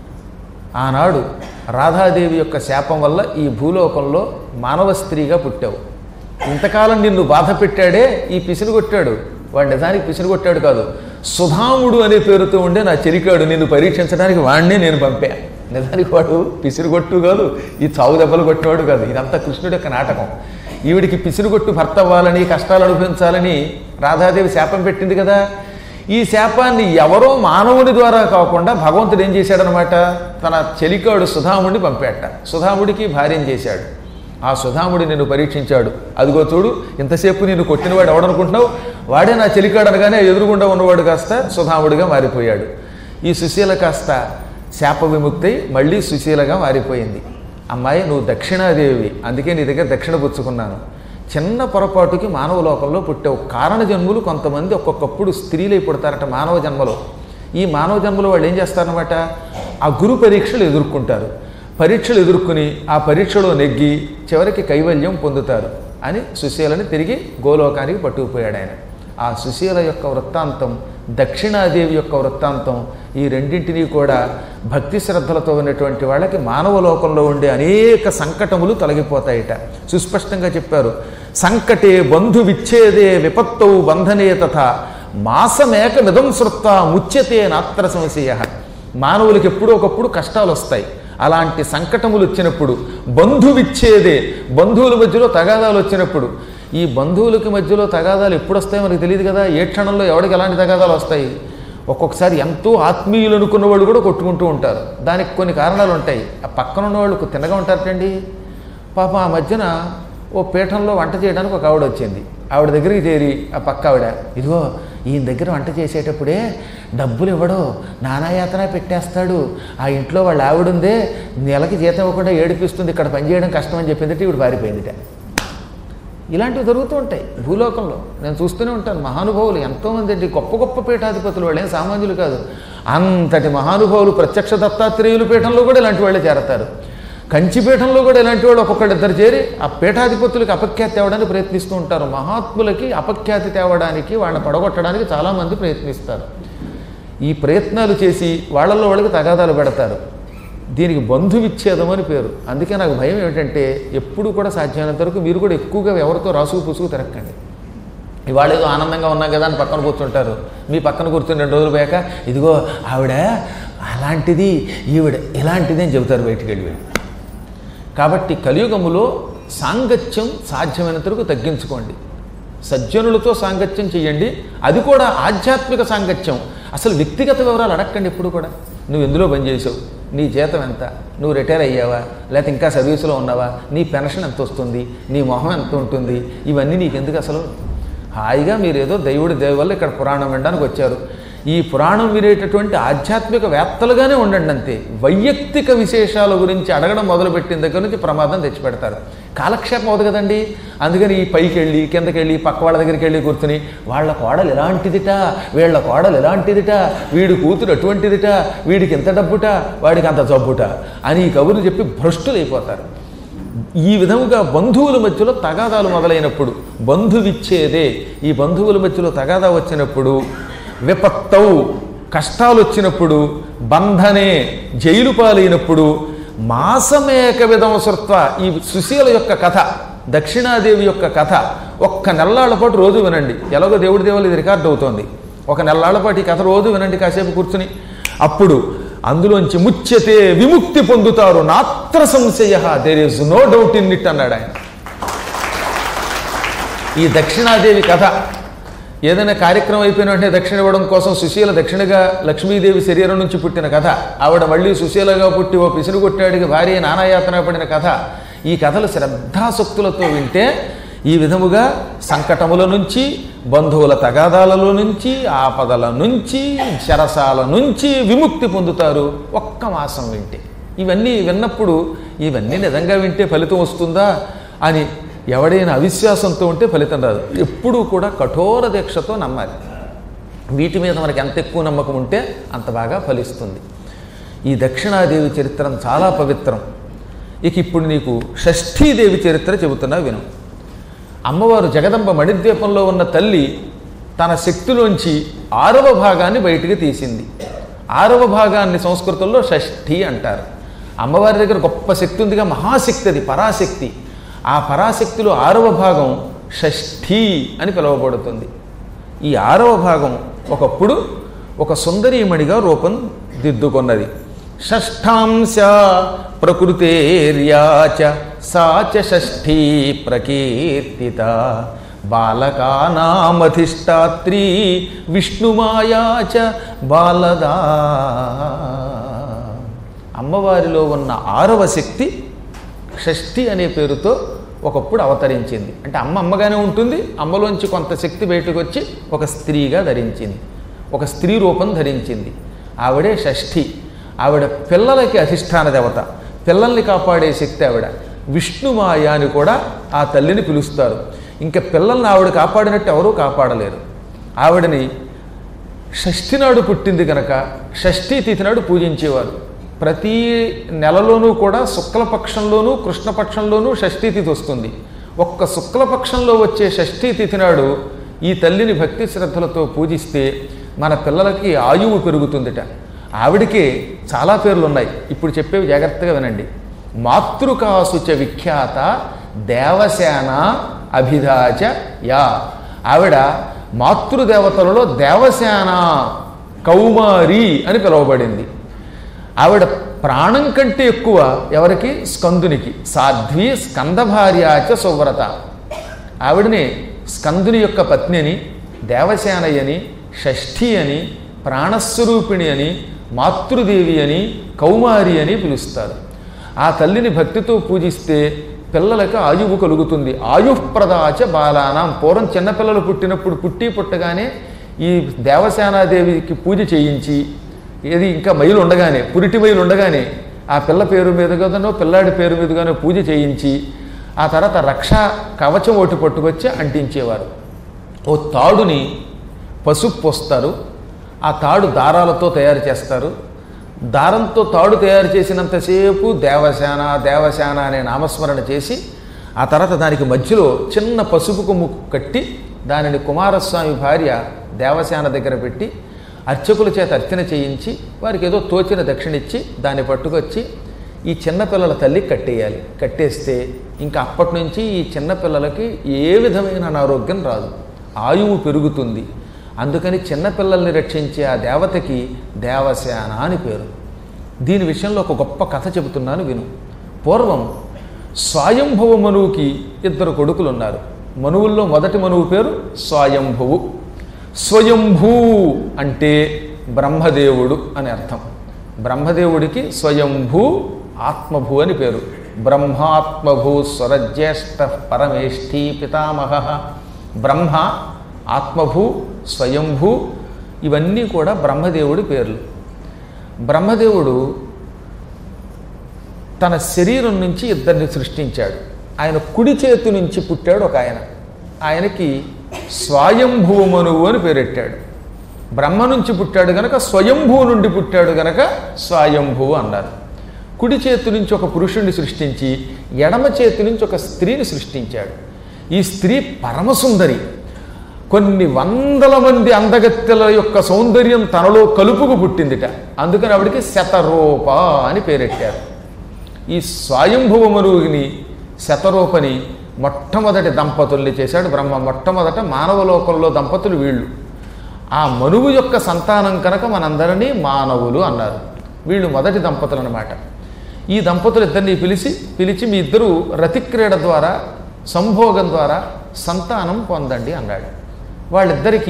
ఆనాడు రాధాదేవి యొక్క శాపం వల్ల ఈ భూలోకంలో మానవ స్త్రీగా పుట్టావు ఇంతకాలం నిన్ను బాధ పెట్టాడే ఈ పిసిని కొట్టాడు వాడు నిజానికి పిసిని కొట్టాడు కాదు సుధాముడు అనే పేరుతో ఉండే నా చెరికాడు నిన్ను పరీక్షించడానికి వాడినే నేను పంపా నిజానికి వాడు పిసిరి కొట్టు కాదు ఈ చావు దెబ్బలు కొట్టినవాడు కాదు ఇదంతా కృష్ణుడి యొక్క నాటకం ఈవిడికి పిసిరిగొట్టు భర్త అవ్వాలని కష్టాలు అనుభవించాలని రాధాదేవి శాపం పెట్టింది కదా ఈ శాపాన్ని ఎవరో మానవుడి ద్వారా కాకుండా భగవంతుడు ఏం చేశాడనమాట తన చెలికాడు సుధాముడిని పంపాట సుధాముడికి భార్యం చేశాడు ఆ సుధాముడి నిన్ను పరీక్షించాడు అదిగో చూడు ఇంతసేపు నిన్ను కొట్టినవాడు ఎవడనుకుంటున్నావు వాడే నా చెలికాడు అనగానే ఎదురుగుండా ఉన్నవాడు కాస్త సుధాముడిగా మారిపోయాడు ఈ సుశీల కాస్త శాప విముక్తి మళ్ళీ సుశీలగా మారిపోయింది అమ్మాయి నువ్వు దక్షిణాదేవి అందుకే నీ దగ్గర దక్షిణ పుచ్చుకున్నాను చిన్న పొరపాటుకి మానవ లోకంలో పుట్టావు కారణ జన్ములు కొంతమంది ఒక్కొక్కప్పుడు స్త్రీలై పుడతారట మానవ జన్మలో ఈ మానవ జన్మలో వాళ్ళు ఏం చేస్తారనమాట ఆ గురు పరీక్షలు ఎదుర్కొంటారు పరీక్షలు ఎదుర్కొని ఆ పరీక్షలో నెగ్గి చివరికి కైవల్యం పొందుతారు అని సుశీలని తిరిగి గోలోకానికి పట్టుకుపోయాడు ఆయన ఆ సుశీల యొక్క వృత్తాంతం దక్షిణాదేవి యొక్క వృత్తాంతం ఈ రెండింటినీ కూడా భక్తి శ్రద్ధలతో ఉన్నటువంటి వాళ్ళకి మానవ లోకంలో ఉండే అనేక సంకటములు తొలగిపోతాయిట సుస్పష్టంగా చెప్పారు సంకటే బంధు విచ్ఛేదే విపత్తౌ బంధనే తథా మాసమేక మిదం శృత్వ ముచ్యతే నాత్ర సంశయ మానవులకి ఎప్పుడో ఒకప్పుడు కష్టాలు వస్తాయి అలాంటి సంకటములు వచ్చినప్పుడు బంధు విచ్ఛేదే బంధువుల మధ్యలో తగాదాలు వచ్చినప్పుడు ఈ బంధువులకి మధ్యలో తగాదాలు ఎప్పుడు వస్తాయో మనకు తెలియదు కదా ఏ క్షణంలో ఎవరికి ఎలాంటి తగాదాలు వస్తాయి ఒక్కొక్కసారి ఎంతో ఆత్మీయులు అనుకున్న వాళ్ళు కూడా కొట్టుకుంటూ ఉంటారు దానికి కొన్ని కారణాలు ఉంటాయి ఆ పక్కన ఉన్న వాళ్ళు తిన్నగా ఉంటారటండి పాప ఆ మధ్యన ఓ పీఠంలో వంట చేయడానికి ఒక ఆవిడ వచ్చింది ఆవిడ దగ్గరికి చేరి ఆ పక్క ఆవిడ ఇదిగో ఈయన దగ్గర వంట చేసేటప్పుడే డబ్బులు ఇవ్వడు నానాయాతన పెట్టేస్తాడు ఆ ఇంట్లో వాళ్ళ ఆవిడ ఉందే నెలకి జీతం ఇవ్వకుండా ఏడిపిస్తుంది ఇక్కడ పనిచేయడం కష్టం అని చెప్పిందంటే ఇవిడు పారిపోయిందిట ఇలాంటివి జరుగుతూ ఉంటాయి భూలోకంలో నేను చూస్తూనే ఉంటాను మహానుభావులు ఎంతోమంది అండి గొప్ప గొప్ప పీఠాధిపతులు వాళ్ళు ఏం సామాన్యులు కాదు అంతటి మహానుభావులు ప్రత్యక్ష దత్తాత్రేయుల పీఠంలో కూడా ఇలాంటి వాళ్ళే చేరతారు కంచి పీఠంలో కూడా ఇలాంటి వాళ్ళు ఒక్కొక్కడిద్దరు చేరి ఆ పీఠాధిపతులకి అపఖ్యాతి తేవడానికి ప్రయత్నిస్తూ ఉంటారు మహాత్ములకి అపఖ్యాతి తేవడానికి వాళ్ళని పడగొట్టడానికి చాలామంది ప్రయత్నిస్తారు ఈ ప్రయత్నాలు చేసి వాళ్ళల్లో వాళ్ళకి తగాదాలు పెడతారు దీనికి బంధు విచ్ఛేదం అని పేరు అందుకే నాకు భయం ఏమిటంటే ఎప్పుడు కూడా సాధ్యమైనంత వరకు మీరు కూడా ఎక్కువగా ఎవరితో రాసుకు పుసుకు తిరక్కండి ఇవాళ ఏదో ఆనందంగా ఉన్నాం కదా అని పక్కన కూర్చుంటారు మీ పక్కన కూర్చుని రెండు రోజులు పోయాక ఇదిగో ఆవిడ అలాంటిది ఈవిడ ఇలాంటిది అని చెబుతారు బయటికి వెళ్ళి వెళ్ళి కాబట్టి కలియుగములో సాంగత్యం సాధ్యమైనంత వరకు తగ్గించుకోండి సజ్జనులతో సాంగత్యం చేయండి అది కూడా ఆధ్యాత్మిక సాంగత్యం అసలు వ్యక్తిగత వివరాలు అడగండి ఎప్పుడు కూడా నువ్వు ఎందులో పనిచేసావు నీ జీతం ఎంత నువ్వు రిటైర్ అయ్యావా లేకపోతే ఇంకా సర్వీసులో ఉన్నావా నీ పెన్షన్ ఎంత వస్తుంది నీ మొహం ఎంత ఉంటుంది ఇవన్నీ నీకు ఎందుకు అసలు హాయిగా మీరు ఏదో దేవుడి దేవ వల్ల ఇక్కడ పురాణం వినడానికి వచ్చారు ఈ పురాణం వినేటటువంటి ఆధ్యాత్మిక వేత్తలుగానే ఉండండి అంతే వైయక్తిక విశేషాల గురించి అడగడం మొదలుపెట్టిన దగ్గర నుంచి ప్రమాదం తెచ్చిపెడతారు కాలక్షేపం అవుతుంది కదండి అందుకని ఈ పైకి వెళ్ళి కిందకి వెళ్ళి పక్క వాళ్ళ దగ్గరికి వెళ్ళి కూర్చుని వాళ్ళ కోడలు ఎలాంటిదిట వీళ్ళ కోడలు ఎలాంటిదిట వీడి కూతురు అటువంటిదిట వీడికి ఎంత డబ్బుట వాడికి అంత జబ్బుట అని ఈ కబుర్లు చెప్పి భ్రష్టులు అయిపోతారు ఈ విధముగా బంధువుల మధ్యలో తగాదాలు మొదలైనప్పుడు బంధువిచ్చేదే ఈ బంధువుల మధ్యలో తగాదా వచ్చినప్పుడు విపత్తవు కష్టాలు వచ్చినప్పుడు బంధనే జైలు పాలైనప్పుడు మాసమేక విధం సృత్వ ఈ సుశీల యొక్క కథ దక్షిణాదేవి యొక్క కథ ఒక్క నెల్లాళ్ల పాటు రోజు వినండి ఎలాగో దేవుడి దేవులు ఇది రికార్డ్ అవుతోంది ఒక నెల్లాళ్ల పాటు ఈ కథ రోజు వినండి కాసేపు కూర్చుని అప్పుడు అందులోంచి ముచ్యతే విముక్తి పొందుతారు నాత్ర సంశయ there is no doubt in it అన్నాడు ఆయన ఈ దక్షిణాదేవి కథ ఏదైనా కార్యక్రమం అయిపోయిన వెంటనే దక్షిణ ఇవ్వడం కోసం సుశీల దక్షిణగా లక్ష్మీదేవి శరీరం నుంచి పుట్టిన కథ ఆవిడ మళ్ళీ సుశీలగా పుట్టి ఓ పిసిరు కొట్టాడికి భార్య నానాయాతన పడిన కథ ఈ కథలు శ్రద్ధాసక్తులతో వింటే ఈ విధముగా సంకటముల నుంచి బంధువుల తగాదాలలో నుంచి ఆపదల నుంచి శరసాల నుంచి విముక్తి పొందుతారు ఒక్క మాసం వింటే ఇవన్నీ విన్నప్పుడు ఇవన్నీ నిజంగా వింటే ఫలితం వస్తుందా అని ఎవడైనా అవిశ్వాసంతో ఉంటే ఫలితం రాదు ఎప్పుడూ కూడా కఠోర దీక్షతో నమ్మాలి వీటి మీద మనకి ఎంత ఎక్కువ నమ్మకం ఉంటే అంత బాగా ఫలిస్తుంది ఈ దక్షిణాదేవి చరిత్ర చాలా పవిత్రం ఇక ఇప్పుడు నీకు షష్ఠీదేవి చరిత్ర చెబుతున్నా విను అమ్మవారు జగదంబ మణిద్వీపంలో ఉన్న తల్లి తన శక్తిలోంచి ఆరవ భాగాన్ని బయటికి తీసింది ఆరవ భాగాన్ని సంస్కృతంలో షష్ఠి అంటారు అమ్మవారి దగ్గర గొప్ప శక్తి ఉందిగా మహాశక్తి అది పరాశక్తి ఆ పరాశక్తిలో ఆరవ భాగం షష్ఠి అని పిలువబడుతుంది ఈ ఆరవ భాగం ఒకప్పుడు ఒక సుందరీమణిగా రూపం దిద్దుకొన్నది షష్ఠాంశ ప్రకృతేర్యాచ సాచ షష్ఠీ ప్రకీర్తిత బాలకానామధిష్టాత్రి విష్ణుమాయాచ బాలదా అమ్మవారిలో ఉన్న ఆరవ శక్తి షష్ఠి అనే పేరుతో ఒకప్పుడు అవతరించింది అంటే అమ్మ అమ్మగానే ఉంటుంది అమ్మలోంచి కొంత శక్తి బయటకు వచ్చి ఒక స్త్రీగా ధరించింది ఒక స్త్రీ రూపం ధరించింది ఆవిడే షష్ఠి ఆవిడ పిల్లలకి అధిష్టాన దేవత పిల్లల్ని కాపాడే శక్తి ఆవిడ విష్ణుమాయ అని కూడా ఆ తల్లిని పిలుస్తారు ఇంకా పిల్లల్ని ఆవిడ కాపాడినట్టు ఎవరూ కాపాడలేరు ఆవిడని షష్ఠి నాడు పుట్టింది కనుక షష్ఠీ తిథి నాడు పూజించేవారు ప్రతి నెలలోనూ కూడా శుక్లపక్షంలోనూ కృష్ణపక్షంలోనూ షష్ఠీ తిథి వస్తుంది ఒక్క శుక్లపక్షంలో వచ్చే షష్ఠీ తిథి నాడు ఈ తల్లిని భక్తి శ్రద్ధలతో పూజిస్తే మన పిల్లలకి ఆయువు పెరుగుతుందిట ఆవిడికి చాలా పేర్లు ఉన్నాయి ఇప్పుడు చెప్పేవి జాగ్రత్తగా వినండి మాతృకాసుచ విఖ్యాత దేవసేన అభిధాచ యా ఆవిడ మాతృదేవతలలో దేవసేన కౌమారి అని పిలువబడింది ఆవిడ ప్రాణం కంటే ఎక్కువ ఎవరికి స్కందునికి సాధ్వి స్కందభార్యాచ సువ్రత ఆవిడని స్కందుని యొక్క పత్ని అని దేవసేనయ్యని షష్ఠి అని ప్రాణస్వరూపిణి అని మాతృదేవి అని కౌమారి అని పిలుస్తారు ఆ తల్లిని భక్తితో పూజిస్తే పిల్లలకు ఆయువు కలుగుతుంది ఆయుఃప్రదాచ బాలానాం పూర్వం చిన్నపిల్లలు పుట్టినప్పుడు పుట్టి పుట్టగానే ఈ దేవసేనాదేవికి పూజ చేయించి ఏది ఇంకా మైలు ఉండగానే పురిటి మైలు ఉండగానే ఆ పిల్ల పేరు మీదుగానో పిల్లాడి పేరు మీదుగానో పూజ చేయించి ఆ తర్వాత రక్షా కవచం ఒకటి పట్టుకొచ్చి అంటించేవారు ఓ తాడుని పసుపు పోస్తారు ఆ తాడు దారాలతో తయారు చేస్తారు దారంతో తాడు తయారు చేసినంతసేపు దేవసేన దేవసేన అనే నామస్మరణ చేసి ఆ తర్వాత దానికి మధ్యలో చిన్న పసుపు కొమ్ము కట్టి దానిని కుమారస్వామి భార్య దేవసేన దగ్గర పెట్టి అర్చకుల చేత అర్చన చేయించి వారికి ఏదో తోచిన దక్షిణ ఇచ్చి దాన్ని పట్టుకొచ్చి ఈ చిన్నపిల్లల తల్లి కట్టేయాలి కట్టేస్తే ఇంకా అప్పటి నుంచి ఈ చిన్నపిల్లలకి ఏ విధమైన అనారోగ్యం రాదు ఆయువు పెరుగుతుంది అందుకని చిన్నపిల్లల్ని రక్షించే ఆ దేవతకి దేవసేన అని పేరు దీని విషయంలో ఒక గొప్ప కథ చెబుతున్నాను విను పూర్వం స్వయంభవ మనువుకి ఇద్దరు కొడుకులు ఉన్నారు మనువుల్లో మొదటి మనువు పేరు స్వయంభువు స్వయంభూ అంటే బ్రహ్మదేవుడు అని అర్థం బ్రహ్మదేవుడికి స్వయంభూ ఆత్మభూ అని పేరు బ్రహ్మాత్మభూ స్వరజ్యేష్ఠ పరమేష్ఠీ పితామహ బ్రహ్మ ఆత్మభూ స్వయంభూ ఇవన్నీ కూడా బ్రహ్మదేవుడి పేర్లు బ్రహ్మదేవుడు తన శరీరం నుంచి ఇద్దరిని సృష్టించాడు ఆయన కుడి చేతి నుంచి పుట్టాడు ఒక ఆయన ఆయనకి స్వయంభూమనువు అని పేరెట్టాడు బ్రహ్మ నుంచి పుట్టాడు గనక స్వయంభూ నుండి పుట్టాడు గనక స్వయంభువు అన్నారు కుడి చేతి నుంచి ఒక పురుషుణ్ణి సృష్టించి ఎడమ చేతి నుంచి ఒక స్త్రీని సృష్టించాడు ఈ స్త్రీ పరమసుందరి కొన్ని వందల మంది అందగత్తెల యొక్క సౌందర్యం తనలో కలుపుకు పుట్టిందిట అందుకని ఆవిడికి శతరూప అని పేరెట్టారు ఈ స్వయంభువ మనువుని శతరూపని మొట్టమొదటి దంపతుల్ని చేశాడు బ్రహ్మ మొట్టమొదట మానవ లోకంలో దంపతులు వీళ్ళు ఆ మనువు యొక్క సంతానం కనుక మనందరినీ మానవులు అన్నారు వీళ్ళు మొదటి దంపతులు అన్నమాట ఈ దంపతులు ఇద్దరిని పిలిచి పిలిచి మీ ఇద్దరు రతిక్రీడ ద్వారా సంభోగం ద్వారా సంతానం పొందండి అన్నాడు వాళ్ళిద్దరికీ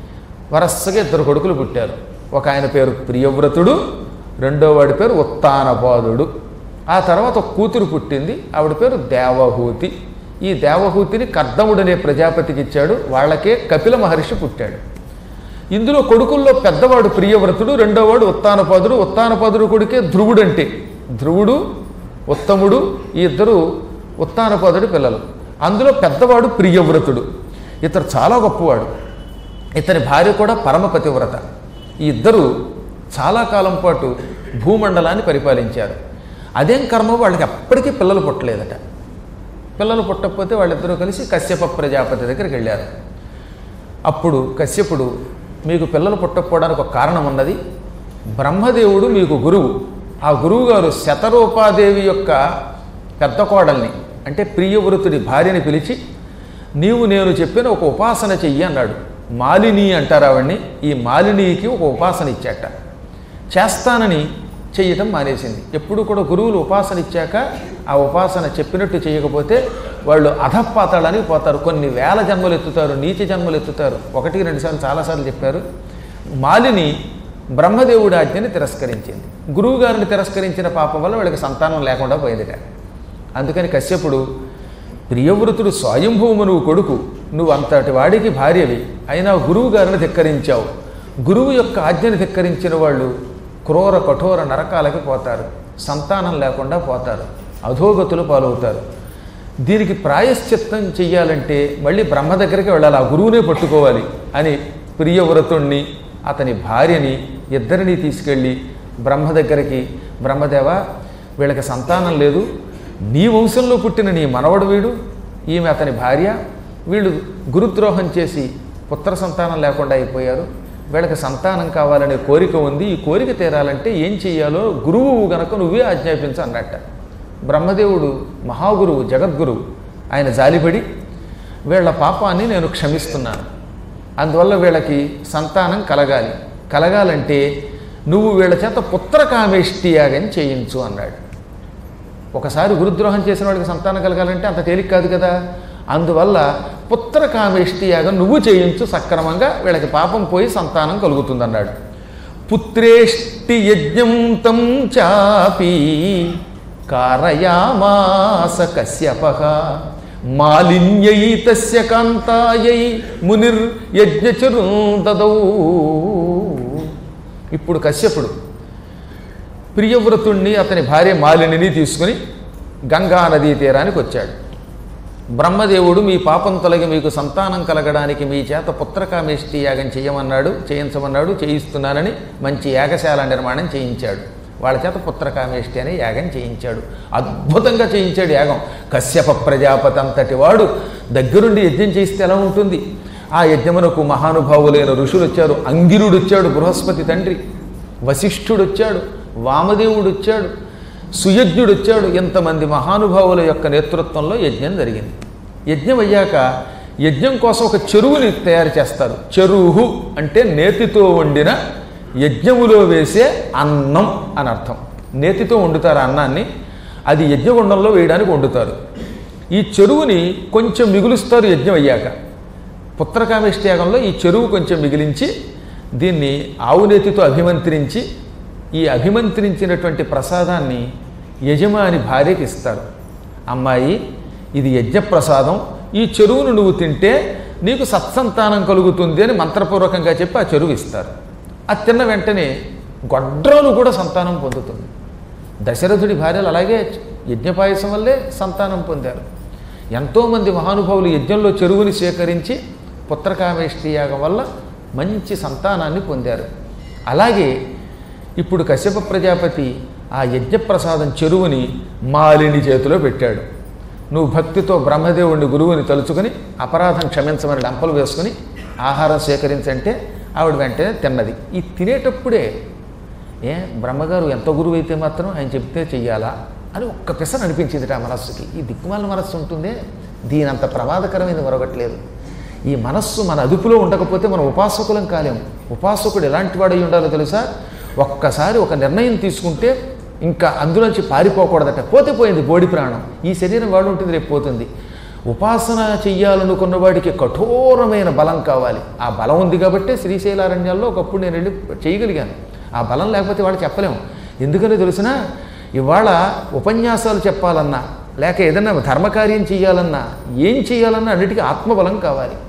వరసగా ఇద్దరు కొడుకులు పుట్టారు ఒక ఆయన పేరు ప్రియవ్రతుడు రెండో వాడి పేరు ఉత్తానపాదుడు ఆ తర్వాత ఒక కూతురు పుట్టింది ఆవిడ పేరు దేవహూతి ఈ దేవహూతిని కర్దముడనే ప్రజాపతికి ఇచ్చాడు వాళ్ళకే కపిల మహర్షి పుట్టాడు ఇందులో కొడుకుల్లో పెద్దవాడు ప్రియవ్రతుడు రెండోవాడు ఉత్తానపాదుడు ఉత్తానపాదుడు కొడుకే ధ్రువుడు అంటే ధ్రువుడు ఉత్తముడు ఈ ఇద్దరు ఉత్తానపాదుడి పిల్లలు అందులో పెద్దవాడు ప్రియవ్రతుడు ఇతడు చాలా గొప్పవాడు ఇతని భార్య కూడా పరమపతివ్రత ఈ ఇద్దరు చాలా కాలం పాటు భూమండలాన్ని పరిపాలించారు అదేం కర్మ వాళ్ళకి అప్పటికీ పిల్లలు పుట్టలేదట పిల్లలు పుట్టకపోతే వాళ్ళిద్దరూ కలిసి కశ్యప ప్రజాపతి దగ్గరికి వెళ్ళారు అప్పుడు కశ్యపుడు మీకు పిల్లలు పుట్టకపోవడానికి ఒక కారణం ఉన్నది బ్రహ్మదేవుడు మీకు గురువు ఆ గురువుగారు శతరూపాదేవి యొక్క పెద్ద కోడల్ని అంటే ప్రియవృతుడి భార్యని పిలిచి నీవు నేను చెప్పిన ఒక ఉపాసన చెయ్యి అన్నాడు మాలిని అంటారు ఆవిడ్ని ఈ మాలినీకి ఒక ఉపాసన ఇచ్చాట చేస్తానని చెయ్యటం మానేసింది ఎప్పుడు కూడా గురువులు ఉపాసన ఇచ్చాక ఆ ఉపాసన చెప్పినట్టు చేయకపోతే వాళ్ళు అధపాతాళానికి పోతారు కొన్ని వేల జన్మలు ఎత్తుతారు నీచ జన్మలు ఎత్తుతారు ఒకటి రెండు సార్లు చాలాసార్లు చెప్పారు మాలిని బ్రహ్మదేవుడి ఆజ్ఞని తిరస్కరించింది గురువు గారిని తిరస్కరించిన పాపం వల్ల వీళ్ళకి సంతానం లేకుండా పోయిందిట అందుకని కశ్యపుడు ప్రియవృతుడు స్వయంభూమనువు కొడుకు నువ్వు అంతటి వాడికి భార్యవి అయినా గురువు గారిని ధిక్కరించావు గురువు యొక్క ఆజ్ఞని ధిక్కరించిన వాళ్ళు క్రూర కఠోర నరకాలకి పోతారు సంతానం లేకుండా పోతారు అధోగతులు పాలవుతారు దీనికి ప్రాయశ్చిత్తం చెయ్యాలంటే మళ్ళీ బ్రహ్మ దగ్గరికి వెళ్ళాలి ఆ గురువునే పట్టుకోవాలి అని ప్రియవ్రతుణ్ణి అతని భార్యని ఇద్దరిని తీసుకెళ్ళి బ్రహ్మ దగ్గరికి బ్రహ్మదేవ వీళ్ళకి సంతానం లేదు నీ వంశంలో పుట్టిన నీ మనవడు వీడు ఈమె అతని భార్య వీళ్ళు గురుద్రోహం చేసి పుత్ర సంతానం లేకుండా అయిపోయారు వీళ్ళకి సంతానం కావాలనే కోరిక ఉంది ఈ కోరిక తీరాలంటే ఏం చెయ్యాలో గురువు గనక నువ్వే ఆజ్ఞాపించు అన్నట్ట బ్రహ్మదేవుడు మహాగురువు జగద్గురువు ఆయన జాలిపడి వీళ్ళ పాపాన్ని నేను క్షమిస్తున్నాను అందువల్ల వీళ్ళకి సంతానం కలగాలి కలగాలంటే నువ్వు వీళ్ళ చేత పుత్రకామేష్టి యాగం చేయించు అన్నాడు ఒకసారి గురుద్రోహం చేసిన వాడికి సంతానం కలగాలంటే అంత తేలిక కాదు కదా అందువల్ల పుత్రకామేష్టి యాగం నువ్వు చేయించు సక్రమంగా వీళ్ళకి పాపం పోయి సంతానం కలుగుతుందన్నాడు పుత్రేష్టి యజ్ఞం తం చాపి కారయామాస కశ్యప మాలిన్యై తస్య కాంతాయై మునిర్ యజ్ఞచరుం దదౌ ఇప్పుడు కశ్యపుడు ప్రియవ్రతుణ్ణి అతని భార్య మాలినిని తీసుకుని గంగా నదీ తీరానికి వచ్చాడు బ్రహ్మదేవుడు మీ పాపం తొలగి మీకు సంతానం కలగడానికి మీ చేత పుత్రకామేష్టి యాగం చేయమన్నాడు చేయించమన్నాడు చేయిస్తున్నానని మంచి యాగశాల నిర్మాణం చేయించాడు వాళ్ళ చేత పుత్రకామేష్టి అనే యాగం చేయించాడు అద్భుతంగా చేయించాడు యాగం కశ్యప ప్రజాపతి అంతటి వాడు దగ్గరుండి యజ్ఞం చేస్తే ఎలా ఉంటుంది ఆ యజ్ఞమునకు మహానుభావులైన ఋషులు వచ్చారు అంగిరుడు వచ్చాడు బృహస్పతి తండ్రి వశిష్ఠుడు వచ్చాడు వామదేవుడు వచ్చాడు సుయజ్ఞుడు వచ్చాడు ఎంతమంది మహానుభావుల యొక్క నేతృత్వంలో యజ్ఞం జరిగింది యజ్ఞం అయ్యాక యజ్ఞం కోసం ఒక చెరువుని తయారు చేస్తారు చెరువు అంటే నేతితో వండిన యజ్ఞములో వేసే అన్నం అని అర్థం నేతితో వండుతారు ఆ అన్నాన్ని అది యజ్ఞగుండంలో వేయడానికి వండుతారు ఈ చెరువుని కొంచెం మిగులుస్తారు యజ్ఞం అయ్యాక పుత్రకామేష్ట్యాగంలో ఈ చెరువు కొంచెం మిగిలించి దీన్ని ఆవు నేతితో అభిమంత్రించి ఈ అభిమంత్రించినటువంటి ప్రసాదాన్ని యజమాని భార్యకి ఇస్తారు అమ్మాయి ఇది యజ్ఞప్రసాదం ఈ చెరువును నువ్వు తింటే నీకు సత్సంతానం కలుగుతుంది అని మంత్రపూర్వకంగా చెప్పి ఆ చెరువు ఇస్తారు అది తిన్న వెంటనే గొడ్రాలు కూడా సంతానం పొందుతుంది దశరథుడి భార్యలు అలాగే యజ్ఞపాయసం వల్లే సంతానం పొందారు ఎంతోమంది మహానుభావులు యజ్ఞంలో చెరువుని సేకరించి పుత్రకామేష్టి యాగం వల్ల మంచి సంతానాన్ని పొందారు అలాగే ఇప్పుడు కశ్యప ప్రజాపతి ఆ యజ్ఞప్రసాదం చెరువుని మాలిని చేతిలో పెట్టాడు నువ్వు భక్తితో బ్రహ్మదేవుడిని గురువుని తలుచుకొని అపరాధం క్షమించమని డంపలు వేసుకుని ఆహారం స్వీకరించంటే ఆవిడ వెంటనే తిన్నది ఈ తినేటప్పుడే ఏ బ్రహ్మగారు ఎంత గురువు అయితే మాత్రం ఆయన చెప్తే చెయ్యాలా అని ఒక్క పిసన అనిపించింది ఆ మనస్సుకి ఈ దిక్కుమాల మనస్సు ఉంటుందే దీనంత ప్రమాదకరమైనది మరొకట్లేదు ఈ మనస్సు మన అదుపులో ఉండకపోతే మనం ఉపాసకులం కాలేము ఉపాసకుడు ఎలాంటి వాడై ఉండాలో తెలుసా ఒక్కసారి ఒక నిర్ణయం తీసుకుంటే ఇంకా అందులోంచి పారిపోకూడదట పోతే పోయింది బోడి ప్రాణం ఈ శరీరం వాడు ఉంటుంది రేపు పోతుంది ఉపాసన చెయ్యాలనుకున్న వాడికి కఠోరమైన బలం కావాలి ఆ బలం ఉంది కాబట్టే శ్రీశైలారణ్యాల్లో ఒకప్పుడు నేను వెళ్ళి చేయగలిగాను ఆ బలం లేకపోతే వాళ్ళు చెప్పలేము ఎందుకని తెలిసినా ఇవాళ ఉపన్యాసాలు చెప్పాలన్నా లేక ఏదైనా ధర్మకార్యం చేయాలన్నా ఏం చేయాలన్నా అన్నిటికీ ఆత్మబలం కావాలి